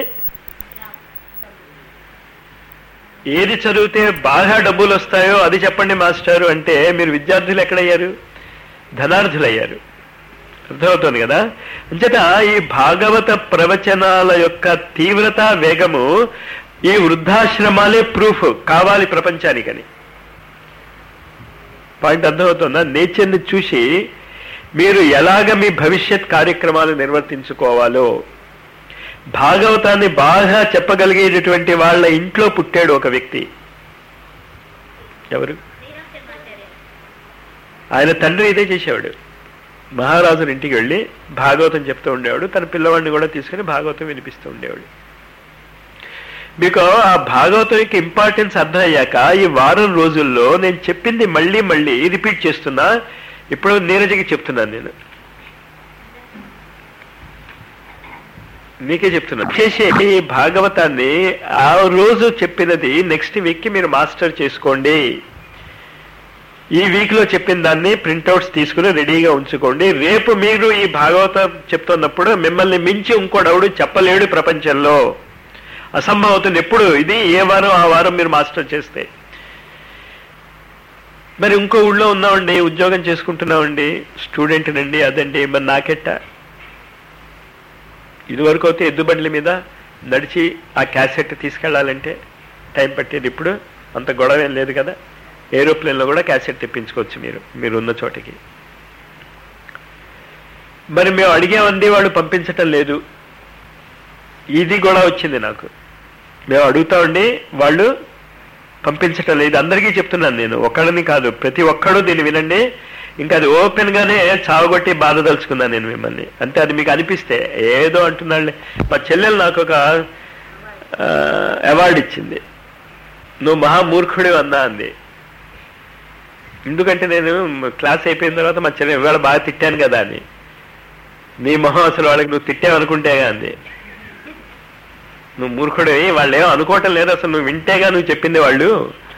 A: ఏది చదివితే బాగా డబ్బులు వస్తాయో అది చెప్పండి మాస్టారు అంటే మీరు విద్యార్థులు ఎక్కడయ్యారు ధనార్థులయ్యారు అర్థమవుతుంది కదా అంచేత ఈ భాగవత ప్రవచనాల యొక్క తీవ్రత వేగము ఈ వృద్ధాశ్రమాలే ప్రూఫ్ కావాలి ప్రపంచానికని పాయింట్ అర్థమవుతుందా నేచర్ని చూసి మీరు ఎలాగ మీ భవిష్యత్ కార్యక్రమాలు నిర్వర్తించుకోవాలో భాగవతాన్ని బాగా చెప్పగలిగేటటువంటి వాళ్ళ ఇంట్లో పుట్టాడు ఒక వ్యక్తి ఎవరు ఆయన తండ్రి ఇదే చేసేవాడు మహారాజుని ఇంటికి వెళ్ళి భాగవతం చెప్తూ ఉండేవాడు తన పిల్లవాడిని కూడా తీసుకుని భాగవతం వినిపిస్తూ ఉండేవాడు మీకు ఆ భాగవతం యొక్క ఇంపార్టెన్స్ అర్థం అయ్యాక ఈ వారం రోజుల్లో నేను చెప్పింది మళ్ళీ మళ్ళీ రిపీట్ చేస్తున్నా ఇప్పుడు నీరజకి చెప్తున్నాను నేను మీకే చెప్తున్నా చేసే ఈ భాగవతాన్ని ఆ రోజు చెప్పినది నెక్స్ట్ వీక్ కి మీరు మాస్టర్ చేసుకోండి ఈ వీక్ లో చెప్పిన దాన్ని ప్రింట్అవుట్స్ తీసుకుని రెడీగా ఉంచుకోండి రేపు మీరు ఈ భాగవతం చెప్తున్నప్పుడు మిమ్మల్ని మించి ఇంకోడవుడు చెప్పలేడు ప్రపంచంలో అసంభవతం ఎప్పుడు ఇది ఏ వారం ఆ వారం మీరు మాస్టర్ చేస్తే మరి ఇంకో ఊళ్ళో ఉన్నామండి ఉద్యోగం చేసుకుంటున్నామండి స్టూడెంట్ నండి అదండి మరి నాకెట్ట ఇదివరకు అయితే ఎద్దుబండ్ల మీద నడిచి ఆ క్యాసెట్ తీసుకెళ్లాలంటే టైం పట్టేది ఇప్పుడు అంత గొడవ ఏం లేదు కదా ఏరోప్లేన్లో కూడా క్యాసెట్ తెప్పించుకోవచ్చు మీరు మీరు ఉన్న చోటకి మరి మేము అడిగామండి వాళ్ళు పంపించటం లేదు ఇది కూడా వచ్చింది నాకు మేము అడుగుతామండి వాళ్ళు పంపించటం లేదు అందరికీ చెప్తున్నాను నేను ఒక్కడిని కాదు ప్రతి ఒక్కడు దీన్ని వినండి ఇంకా అది ఓపెన్ గానే చావగొట్టి బాధ దలుచుకున్నాను నేను మిమ్మల్ని అంటే అది మీకు అనిపిస్తే ఏదో అంటున్నాళ్ళే మా చెల్లెలు నాకు ఒక అవార్డు ఇచ్చింది నువ్వు మహామూర్ఖుడు అన్నా అంది ఎందుకంటే నేను క్లాస్ అయిపోయిన తర్వాత మా చెల్లెలు ఇవాళ బాగా తిట్టాను కదా అని నీ మొహం అసలు వాళ్ళకి నువ్వు తిట్టావనుకుంటేగా అంది నువ్వు మూర్ఖుడివి వాళ్ళు ఏమో అనుకోవటం లేదు అసలు నువ్వు వింటేగా నువ్వు చెప్పింది వాళ్ళు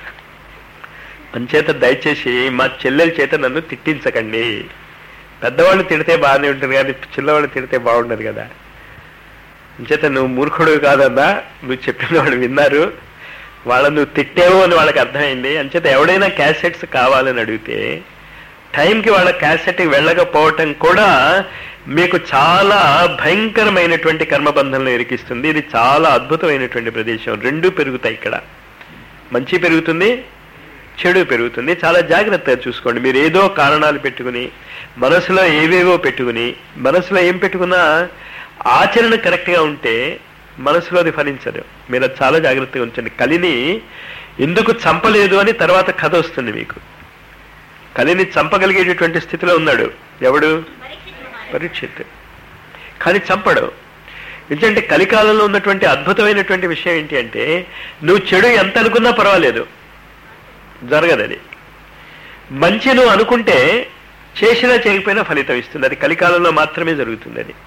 A: అంచేత దయచేసి మా చెల్లెల చేత నన్ను తిట్టించకండి పెద్దవాళ్ళు తిడితే బాగానే ఉంటుంది కానీ చిన్నవాళ్ళు తిడితే బాగుండదు కదా అంచేత నువ్వు మూర్ఖుడు కాదన్నా నువ్వు చెప్పిన వాళ్ళు విన్నారు వాళ్ళని నువ్వు తిట్టావు అని వాళ్ళకి అర్థమైంది అంచేత ఎవడైనా క్యాసెట్స్ కావాలని అడిగితే టైంకి వాళ్ళ క్యాసెట్కి వెళ్ళకపోవటం కూడా మీకు చాలా భయంకరమైనటువంటి కర్మబంధంలో ఇరికిస్తుంది ఇది చాలా అద్భుతమైనటువంటి ప్రదేశం రెండు పెరుగుతాయి ఇక్కడ మంచి పెరుగుతుంది చెడు పెరుగుతుంది చాలా జాగ్రత్తగా చూసుకోండి మీరు ఏదో కారణాలు పెట్టుకుని మనసులో ఏవేవో పెట్టుకుని మనసులో ఏం పెట్టుకున్నా ఆచరణ కరెక్ట్గా ఉంటే మనసులో అది ఫలించదు మీరు అది చాలా జాగ్రత్తగా ఉంచండి కలిని ఎందుకు చంపలేదు అని తర్వాత కథ వస్తుంది మీకు కలిని చంపగలిగేటటువంటి స్థితిలో ఉన్నాడు ఎవడు పరీక్షిత్ కానీ చంపడు ఎందుకంటే కలికాలంలో ఉన్నటువంటి అద్భుతమైనటువంటి విషయం ఏంటి అంటే నువ్వు చెడు ఎంత అనుకున్నా పర్వాలేదు జరగదు అది మంచి నువ్వు అనుకుంటే చేసినా చేయకపోయినా ఫలితం ఇస్తుంది అది కలికాలంలో మాత్రమే జరుగుతుంది అది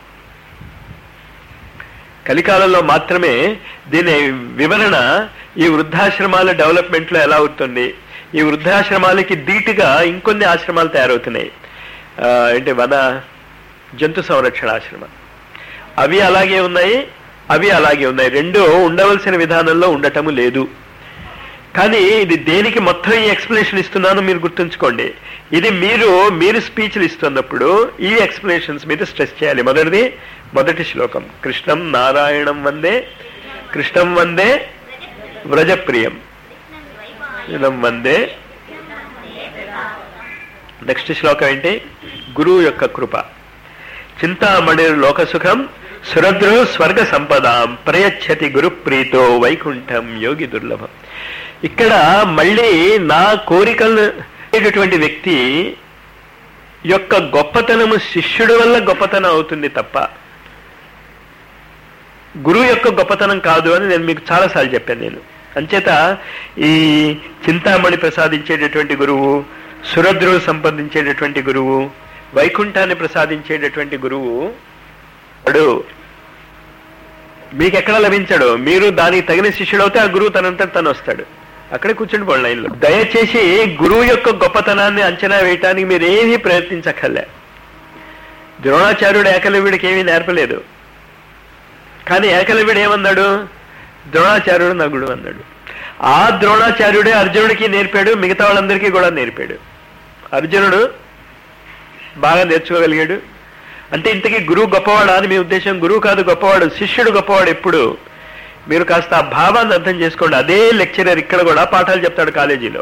A: కలికాలంలో మాత్రమే దీని వివరణ ఈ వృద్ధాశ్రమాల డెవలప్మెంట్లో ఎలా అవుతుంది ఈ వృద్ధాశ్రమాలకి ధీటుగా ఇంకొన్ని ఆశ్రమాలు తయారవుతున్నాయి ఏంటి వన జంతు సంరక్షణ ఆశ్రమం అవి అలాగే ఉన్నాయి అవి అలాగే ఉన్నాయి రెండు ఉండవలసిన విధానంలో ఉండటము లేదు కానీ ఇది దేనికి మొత్తం ఈ ఎక్స్ప్లెనేషన్ ఇస్తున్నాను మీరు గుర్తుంచుకోండి ఇది మీరు మీరు స్పీచ్లు ఇస్తున్నప్పుడు ఈ ఎక్స్ప్లెనేషన్స్ మీద స్ట్రెస్ చేయాలి మొదటిది మొదటి శ్లోకం కృష్ణం నారాయణం వందే కృష్ణం వందే వ్రజప్రియం కృష్ణం వందే నెక్స్ట్ శ్లోకం ఏంటి గురువు యొక్క కృప చింతామణి లోకసుఖం సురద్రు స్వర్గ సంపదాం ప్రయచ్చతి గురు ప్రీతో వైకుంఠం యోగి దుర్లభం ఇక్కడ మళ్ళీ నా కోరికలు అనేటటువంటి వ్యక్తి యొక్క గొప్పతనము శిష్యుడి వల్ల గొప్పతనం అవుతుంది తప్ప గురువు యొక్క గొప్పతనం కాదు అని నేను మీకు చాలాసార్లు చెప్పాను నేను అంచేత ఈ చింతామణి ప్రసాదించేటటువంటి గురువు సురద్రులు సంపాదించేటటువంటి గురువు వైకుంఠాన్ని ప్రసాదించేటటువంటి గురువు వాడు మీకు ఎక్కడ లభించాడు మీరు దానికి తగిన శిష్యుడు అవుతే ఆ గురువు తనంతా తను వస్తాడు అక్కడే కూర్చుండి పోండి లైన్లో దయచేసి గురువు యొక్క గొప్పతనాన్ని అంచనా వేయటానికి మీరు ఏమీ ప్రయత్నించక్కర్లే ద్రోణాచార్యుడు ఏకలవ్యుడికి ఏమీ నేర్పలేదు కానీ ఏకలవ్యుడు ఏమన్నాడు ద్రోణాచార్యుడు నగుడు అన్నాడు ఆ ద్రోణాచార్యుడే అర్జునుడికి నేర్పాడు మిగతా వాళ్ళందరికీ కూడా నేర్పాడు అర్జునుడు బాగా నేర్చుకోగలిగాడు అంటే ఇంతకీ గురువు గొప్పవాడా అని మీ ఉద్దేశం గురువు కాదు గొప్పవాడు శిష్యుడు గొప్పవాడు ఎప్పుడు మీరు కాస్త ఆ భావాన్ని అర్థం చేసుకోండి అదే లెక్చరర్ ఇక్కడ కూడా పాఠాలు చెప్తాడు కాలేజీలో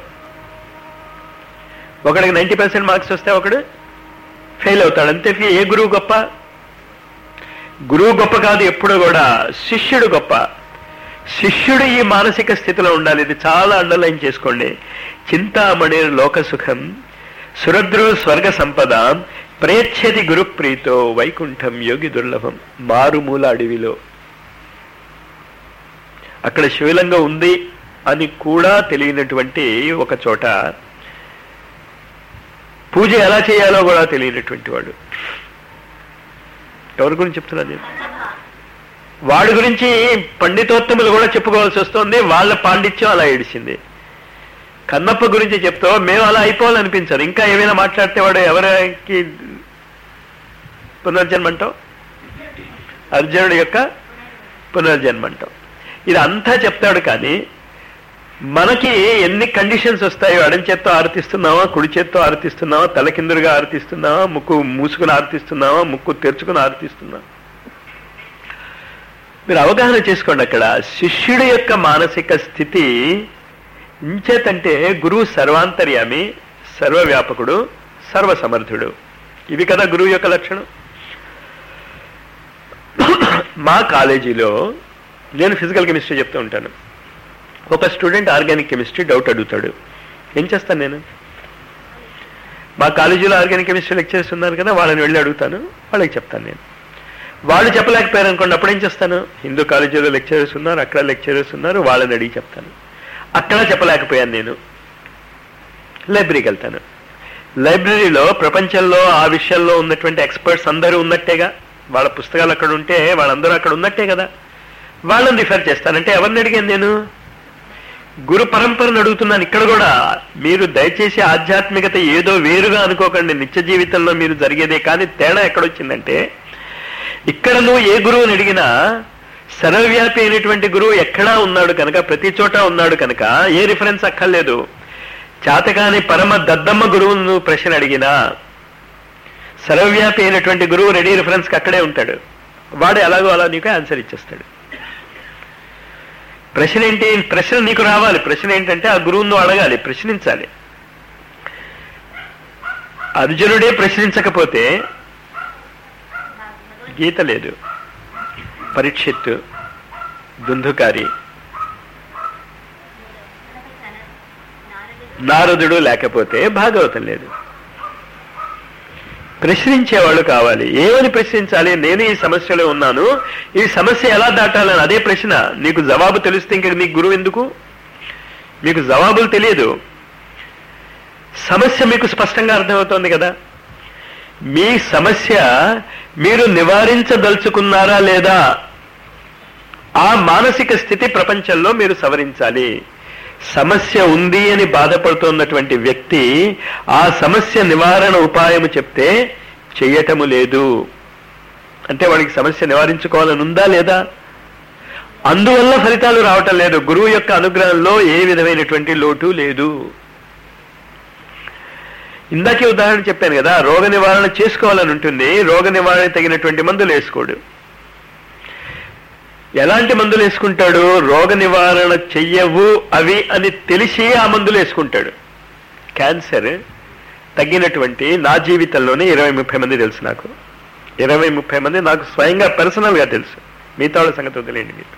A: ఒకడికి నైంటీ పర్సెంట్ మార్క్స్ వస్తే ఒకడు ఫెయిల్ అవుతాడు అంతే ఏ గురువు గొప్ప గురువు గొప్ప కాదు ఎప్పుడు కూడా శిష్యుడు గొప్ప శిష్యుడు ఈ మానసిక స్థితిలో ఉండాలి ఇది చాలా అండర్లైన్ చేసుకోండి చింతామణి లోక సుఖం సురద్రు స్వర్గ సంపద ప్రేచ్ఛది గురుప్రీతో వైకుంఠం యోగి దుర్లభం మారుమూల అడవిలో అక్కడ శివలింగం ఉంది అని కూడా తెలియనటువంటి ఒక చోట పూజ ఎలా చేయాలో కూడా తెలియనటువంటి వాడు ఎవరి గురించి చెప్తున్నా నేను వాడి గురించి పండితోత్తములు కూడా చెప్పుకోవాల్సి వస్తుంది వాళ్ళ పాండిత్యం అలా ఏడిచింది కన్నప్ప గురించి చెప్తూ మేము అలా అయిపోవాలనిపించారు ఇంకా ఏమైనా మాట్లాడితే వాడు ఎవరికి పునర్జన్మంటాం అర్జునుడి యొక్క పునర్జన్మంటాం ఇది అంతా చెప్తాడు కానీ మనకి ఎన్ని కండిషన్స్ వస్తాయో అడం చేత్తో ఆరతిస్తున్నావా కుడి చేత్తో ఆరతిస్తున్నావా తలకిందులుగా ఆరతిస్తున్నావా ముక్కు మూసుకుని ఆరతిస్తున్నావా ముక్కు తెరుచుకుని ఆరతిస్తున్నావా మీరు అవగాహన చేసుకోండి అక్కడ శిష్యుడి యొక్క మానసిక స్థితి ఇంచేతంటే గురువు సర్వాంతర్యామి సర్వవ్యాపకుడు సర్వసమర్థుడు ఇవి కదా గురువు యొక్క లక్షణం మా కాలేజీలో నేను ఫిజికల్ కెమిస్ట్రీ చెప్తూ ఉంటాను ఒక స్టూడెంట్ ఆర్గానిక్ కెమిస్ట్రీ డౌట్ అడుగుతాడు ఏం చేస్తాను నేను మా కాలేజీలో ఆర్గానిక్ కెమిస్ట్రీ లెక్చరర్స్ ఉన్నారు కదా వాళ్ళని వెళ్ళి అడుగుతాను వాళ్ళకి చెప్తాను నేను వాళ్ళు చెప్పలేకపోయారు అనుకోండి అప్పుడు ఏం చేస్తాను హిందూ కాలేజీలో లెక్చరర్స్ ఉన్నారు అక్కడ లెక్చరర్స్ ఉన్నారు వాళ్ళని అడిగి చెప్తాను అక్కడ చెప్పలేకపోయాను నేను లైబ్రరీకి వెళ్తాను లైబ్రరీలో ప్రపంచంలో ఆ విషయంలో ఉన్నటువంటి ఎక్స్పర్ట్స్ అందరూ ఉన్నట్టేగా వాళ్ళ పుస్తకాలు అక్కడ ఉంటే వాళ్ళందరూ అక్కడ ఉన్నట్టే కదా వాళ్ళని రిఫర్ చేస్తానంటే ఎవరిని అడిగాను నేను గురు పరంపరను అడుగుతున్నాను ఇక్కడ కూడా మీరు దయచేసి ఆధ్యాత్మికత ఏదో వేరుగా అనుకోకండి నిత్య జీవితంలో మీరు జరిగేదే కానీ తేడా ఎక్కడొచ్చిందంటే ఇక్కడ నువ్వు ఏ గురువుని అడిగినా సర్వవ్యాపి అయినటువంటి గురువు ఎక్కడా ఉన్నాడు కనుక ప్రతి చోట ఉన్నాడు కనుక ఏ రిఫరెన్స్ అక్కర్లేదు చాతకాని పరమ దద్దమ్మ గురువును నువ్వు ప్రశ్న అడిగినా సర్వవ్యాపి అయినటువంటి గురువు రెడీ రిఫరెన్స్కి అక్కడే ఉంటాడు వాడు ఎలాగో అలా నీకు ఆన్సర్ ఇచ్చేస్తాడు ప్రశ్న ఏంటి ప్రశ్న నీకు రావాలి ప్రశ్న ఏంటంటే ఆ గురువును నువ్వు అడగాలి ప్రశ్నించాలి అర్జునుడే ప్రశ్నించకపోతే గీత లేదు పరీక్షిత్తు దుందుకారి నారదుడు లేకపోతే భాగవతం లేదు ప్రశ్నించేవాళ్ళు కావాలి ఏమని ప్రశ్నించాలి నేను ఈ సమస్యలో ఉన్నాను ఈ సమస్య ఎలా దాటాలని అదే ప్రశ్న నీకు జవాబు తెలిస్తే ఇంక నీకు గురువు ఎందుకు మీకు జవాబులు తెలియదు సమస్య మీకు స్పష్టంగా అర్థమవుతోంది కదా మీ సమస్య మీరు నివారించదలుచుకున్నారా లేదా ఆ మానసిక స్థితి ప్రపంచంలో మీరు సవరించాలి సమస్య ఉంది అని బాధపడుతున్నటువంటి వ్యక్తి ఆ సమస్య నివారణ ఉపాయము చెప్తే చెయ్యటము లేదు అంటే వాడికి సమస్య నివారించుకోవాలని ఉందా లేదా అందువల్ల ఫలితాలు రావటం లేదు గురువు యొక్క అనుగ్రహంలో ఏ విధమైనటువంటి లోటు లేదు ఇందాకే ఉదాహరణ చెప్పాను కదా రోగ నివారణ చేసుకోవాలని ఉంటుంది రోగ నివారణ తగినటువంటి మందులు వేసుకోడు ఎలాంటి మందులు వేసుకుంటాడు రోగ నివారణ చెయ్యవు అవి అని తెలిసి ఆ మందులు వేసుకుంటాడు క్యాన్సర్ తగ్గినటువంటి నా జీవితంలోనే ఇరవై ముప్పై మంది తెలుసు నాకు ఇరవై ముప్పై మంది నాకు స్వయంగా పర్సనల్గా తెలుసు మిగతా వాళ్ళ సంగతి వదిలేండి మీకు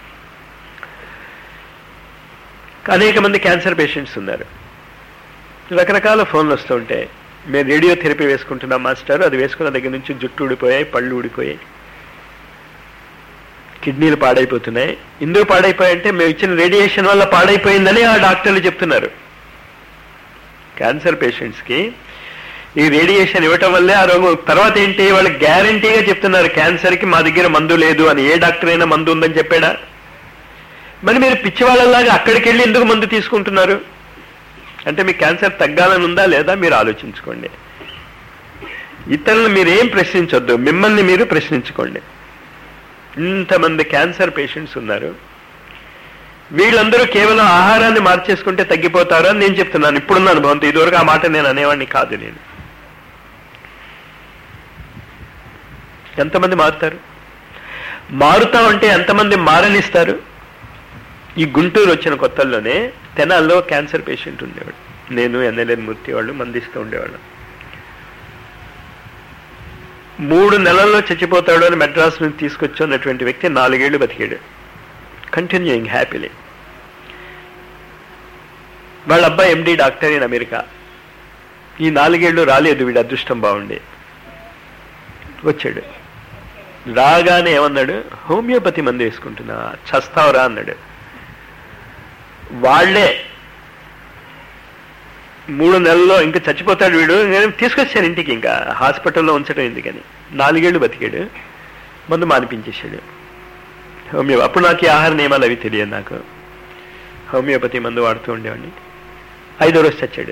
A: అనేక మంది క్యాన్సర్ పేషెంట్స్ ఉన్నారు రకరకాల ఫోన్లు వస్తూ ఉంటాయి మేము రేడియో థెరపీ వేసుకుంటున్నాం మాస్టర్ అది వేసుకున్న దగ్గర నుంచి జుట్టు ఊడిపోయాయి పళ్ళు ఊడిపోయాయి కిడ్నీలు పాడైపోతున్నాయి ఎందుకు పాడైపోయాయంటే మేము ఇచ్చిన రేడియేషన్ వల్ల పాడైపోయిందని ఆ డాక్టర్లు చెప్తున్నారు క్యాన్సర్ పేషెంట్స్కి ఈ రేడియేషన్ ఇవ్వటం వల్లే ఆ రోగం తర్వాత ఏంటి వాళ్ళు గ్యారంటీగా చెప్తున్నారు క్యాన్సర్కి మా దగ్గర మందు లేదు అని ఏ డాక్టర్ అయినా మందు ఉందని చెప్పాడా మరి మీరు పిచ్చివాళ్ళలాగా అక్కడికి వెళ్ళి ఎందుకు మందు తీసుకుంటున్నారు అంటే మీ క్యాన్సర్ తగ్గాలని ఉందా లేదా మీరు ఆలోచించుకోండి ఇతరులను మీరేం ప్రశ్నించొద్దు మిమ్మల్ని మీరు ప్రశ్నించుకోండి ఇంతమంది క్యాన్సర్ పేషెంట్స్ ఉన్నారు వీళ్ళందరూ కేవలం ఆహారాన్ని మార్చేసుకుంటే తగ్గిపోతారు అని నేను చెప్తున్నాను ఇప్పుడున్న అనుభవంతో ఇదివరకు ఆ మాట నేను అనేవాడిని కాదు నేను ఎంతమంది మారుతారు మారుతామంటే ఎంతమంది మారనిస్తారు ఈ గుంటూరు వచ్చిన కొత్తల్లోనే తెనాల్లో క్యాన్సర్ పేషెంట్ ఉండేవాడు నేను ఎన్ఎల్ఎన్ మూర్తి వాళ్ళు మందిస్తూ ఉండేవాళ్ళం మూడు నెలల్లో చచ్చిపోతాడు అని మెడ్రాస్ నుంచి తీసుకొచ్చి ఉన్నటువంటి వ్యక్తి నాలుగేళ్లు బతికాడు కంటిన్యూయింగ్ హ్యాపీలీ వాళ్ళ అబ్బాయి ఎండి డాక్టర్ ఇన్ అమెరికా ఈ నాలుగేళ్లు రాలేదు వీడి అదృష్టం బాగుండి వచ్చాడు రాగానే ఏమన్నాడు హోమియోపతి మందు వేసుకుంటున్నా చస్తావురా అన్నాడు వాళ్లే మూడు నెలల్లో ఇంకా చచ్చిపోతాడు వీడు నేను తీసుకొచ్చాను ఇంటికి ఇంకా హాస్పిటల్లో ఉంచడం ఎందుకని నాలుగేళ్లు బతికాడు మందు మానిపించేశాడు హోమియో అప్పుడు నాకు ఈ ఆహార నియమాలు అవి తెలియదు నాకు హోమియోపతి మందు వాడుతూ ఉండేవాడిని ఐదో రోజు చచ్చాడు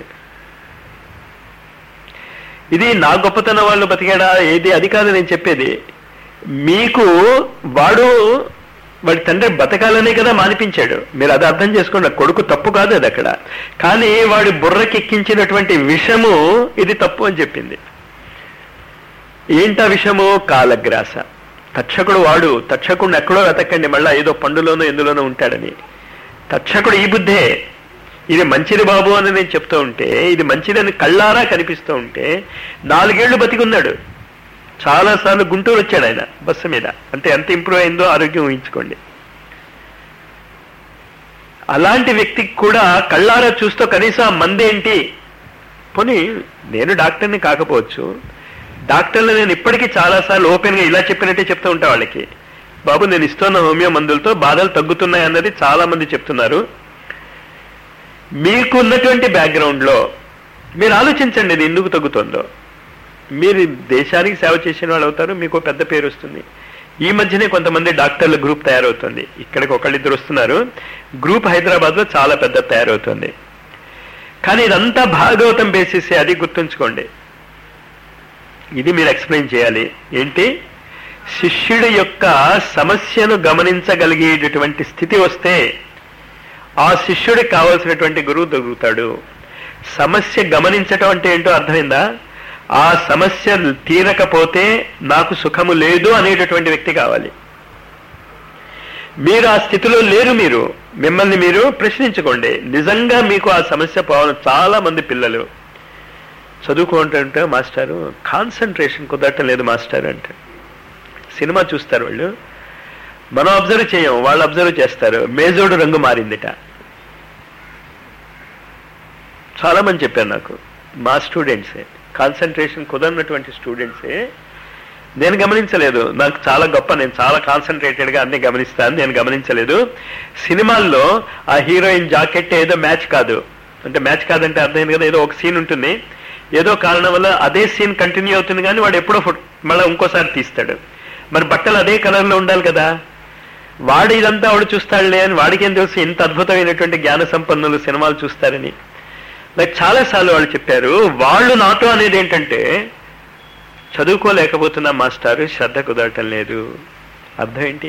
A: ఇది నా గొప్పతనం వాళ్ళు బతికాడా ఏది అది కాదు నేను చెప్పేది మీకు వాడు వాడి తండ్రి బతకాలనే కదా మానిపించాడు మీరు అది అర్థం చేసుకోండి కొడుకు తప్పు కాదు అది అక్కడ కానీ వాడి బుర్రకెక్కించినటువంటి విషము ఇది తప్పు అని చెప్పింది ఏంటా విషము కాలగ్రాస తక్షకుడు వాడు తక్షకుడిని ఎక్కడో వెతకండి మళ్ళా ఏదో పండులోనో ఎందులోనో ఉంటాడని తక్షకుడు ఈ బుద్ధే ఇది మంచిది బాబు అని నేను చెప్తూ ఉంటే ఇది మంచిదని కళ్ళారా కనిపిస్తూ ఉంటే నాలుగేళ్లు బతికున్నాడు చాలాసార్లు గుంటూరు వచ్చాడు ఆయన బస్సు మీద అంటే ఎంత ఇంప్రూవ్ అయిందో ఆరోగ్యం ఊహించుకోండి అలాంటి వ్యక్తికి కూడా కళ్ళారా చూస్తూ కనీసం ఆ మందేంటి పోనీ నేను డాక్టర్ని కాకపోవచ్చు డాక్టర్లు నేను ఇప్పటికీ చాలాసార్లు ఓపెన్గా ఇలా చెప్పినట్టే చెప్తూ ఉంటా వాళ్ళకి బాబు నేను ఇస్తున్న హోమియో మందులతో బాధలు తగ్గుతున్నాయి అన్నది చాలా మంది చెప్తున్నారు మీకు ఉన్నటువంటి బ్యాక్గ్రౌండ్లో మీరు ఆలోచించండి ఇది ఎందుకు తగ్గుతుందో మీరు దేశానికి సేవ చేసిన వాళ్ళు అవుతారు మీకు పెద్ద పేరు వస్తుంది ఈ మధ్యనే కొంతమంది డాక్టర్ల గ్రూప్ తయారవుతుంది ఇక్కడికి ఒకళ్ళిద్దరు వస్తున్నారు గ్రూప్ హైదరాబాద్ లో చాలా పెద్ద తయారవుతుంది కానీ ఇదంతా భాగవతం బేసిసే అది గుర్తుంచుకోండి ఇది మీరు ఎక్స్ప్లెయిన్ చేయాలి ఏంటి శిష్యుడి యొక్క సమస్యను గమనించగలిగేటటువంటి స్థితి వస్తే ఆ శిష్యుడికి కావలసినటువంటి గురువు దొరుకుతాడు సమస్య గమనించటం అంటే ఏంటో అర్థమైందా ఆ సమస్య తీరకపోతే నాకు సుఖము లేదు అనేటటువంటి వ్యక్తి కావాలి మీరు ఆ స్థితిలో లేరు మీరు మిమ్మల్ని మీరు ప్రశ్నించుకోండి నిజంగా మీకు ఆ సమస్య పోవాలి చాలా మంది పిల్లలు చదువుకుంటుంటే మాస్టారు కాన్సన్ట్రేషన్ కుదరటం లేదు మాస్టర్ అంటే సినిమా చూస్తారు వాళ్ళు మనం అబ్జర్వ్ చేయం వాళ్ళు అబ్జర్వ్ చేస్తారు మేజోడు రంగు మారిందిట చాలా మంది చెప్పారు నాకు మా స్టూడెంట్సే కాన్సన్ట్రేషన్ కుదరినటువంటి స్టూడెంట్సే నేను గమనించలేదు నాకు చాలా గొప్ప నేను చాలా కాన్సన్ట్రేటెడ్గా అన్ని గమనిస్తాను నేను గమనించలేదు సినిమాల్లో ఆ హీరోయిన్ జాకెట్ ఏదో మ్యాచ్ కాదు అంటే మ్యాచ్ కాదంటే అర్థమైంది కదా ఏదో ఒక సీన్ ఉంటుంది ఏదో కారణం వల్ల అదే సీన్ కంటిన్యూ అవుతుంది కానీ వాడు ఎప్పుడో మళ్ళీ ఇంకోసారి తీస్తాడు మరి బట్టలు అదే కలర్లో ఉండాలి కదా వాడు ఇదంతా వాడు చూస్తాడులే అని వాడికేం తెలుసు ఇంత అద్భుతమైనటువంటి జ్ఞాన సంపన్నులు సినిమాలు చూస్తారని నాకు చాలాసార్లు వాళ్ళు చెప్పారు వాళ్ళు నాతో అనేది ఏంటంటే చదువుకోలేకపోతున్నా మాస్టారు శ్రద్ధ కుదరటం లేదు అర్థం ఏంటి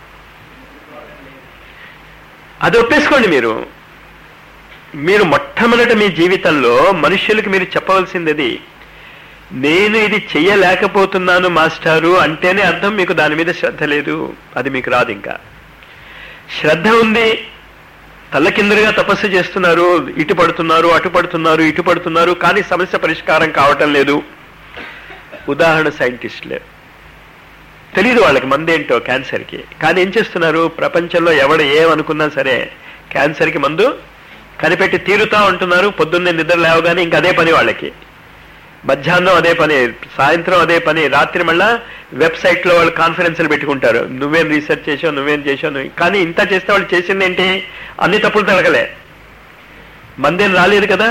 A: అది ఒప్పేసుకోండి మీరు మీరు మొట్టమొదట మీ జీవితంలో మనుష్యులకు మీరు చెప్పవలసింది అది నేను ఇది చెయ్యలేకపోతున్నాను మాస్టారు అంటేనే అర్థం మీకు దాని మీద శ్రద్ధ లేదు అది మీకు రాదు ఇంకా శ్రద్ధ ఉంది తల్లకిందులుగా తపస్సు చేస్తున్నారు ఇటు పడుతున్నారు అటు పడుతున్నారు ఇటు పడుతున్నారు కానీ సమస్య పరిష్కారం కావటం లేదు ఉదాహరణ సైంటిస్టులే తెలియదు వాళ్ళకి మందేంటో క్యాన్సర్కి కానీ ఏం చేస్తున్నారు ప్రపంచంలో ఎవడు ఏమనుకున్నా సరే క్యాన్సర్కి మందు కనిపెట్టి తీరుతా ఉంటున్నారు పొద్దున్నే నిద్ర లేవగానే ఇంక అదే పని వాళ్ళకి మధ్యాహ్నం అదే పని సాయంత్రం అదే పని రాత్రి మళ్ళా వెబ్సైట్ లో వాళ్ళు కాన్ఫరెన్స్లు పెట్టుకుంటారు నువ్వేం రీసెర్చ్ చేసావు నువ్వేం చేసావు నువ్వు కానీ ఇంత చేస్తే వాళ్ళు చేసింది ఏంటి అన్ని తప్పులు తడగలే మందేం రాలేదు కదా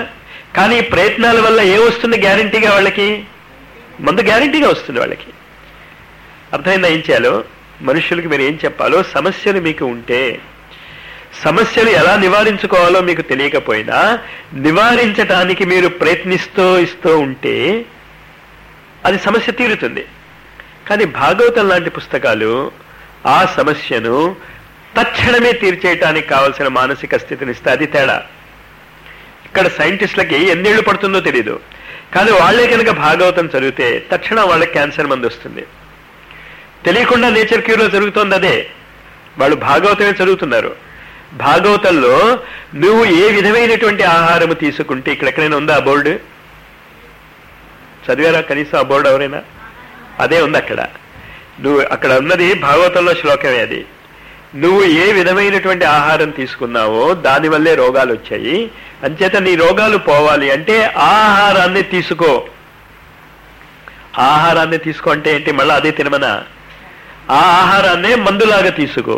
A: కానీ ఈ ప్రయత్నాల వల్ల ఏమొస్తుంది గ్యారంటీగా వాళ్ళకి మందు గ్యారంటీగా వస్తుంది వాళ్ళకి అర్థమైందా ఏం చేయాలో మనుషులకి మీరు ఏం చెప్పాలో సమస్యలు మీకు ఉంటే సమస్యలు ఎలా నివారించుకోవాలో మీకు తెలియకపోయినా నివారించటానికి మీరు ప్రయత్నిస్తూ ఇస్తూ ఉంటే అది సమస్య తీరుతుంది కానీ భాగవతం లాంటి పుస్తకాలు ఆ సమస్యను తక్షణమే తీర్చేయటానికి కావలసిన మానసిక స్థితిని ఇస్తే అది తేడా ఇక్కడ సైంటిస్టులకి ఎన్నేళ్లు పడుతుందో తెలియదు కానీ వాళ్ళే కనుక భాగవతం చదివితే తక్షణం వాళ్ళకి క్యాన్సర్ మంది వస్తుంది తెలియకుండా నేచర్ క్యూర్లో జరుగుతోంది అదే వాళ్ళు భాగవతమే చదువుతున్నారు భాగవతంలో నువ్వు ఏ విధమైనటువంటి ఆహారము తీసుకుంటే ఇక్కడెక్కడైనా ఉందా ఆ బోర్డు చదివారా కనీసం ఆ బోర్డు ఎవరైనా అదే ఉంది అక్కడ నువ్వు అక్కడ ఉన్నది భాగవతంలో శ్లోకమే అది నువ్వు ఏ విధమైనటువంటి ఆహారం తీసుకున్నావో దానివల్లే రోగాలు వచ్చాయి అంచేత నీ రోగాలు పోవాలి అంటే ఆ ఆహారాన్ని తీసుకో ఆహారాన్ని తీసుకో అంటే ఏంటి మళ్ళీ అదే తినమనా ఆ ఆహారాన్నే మందులాగా తీసుకో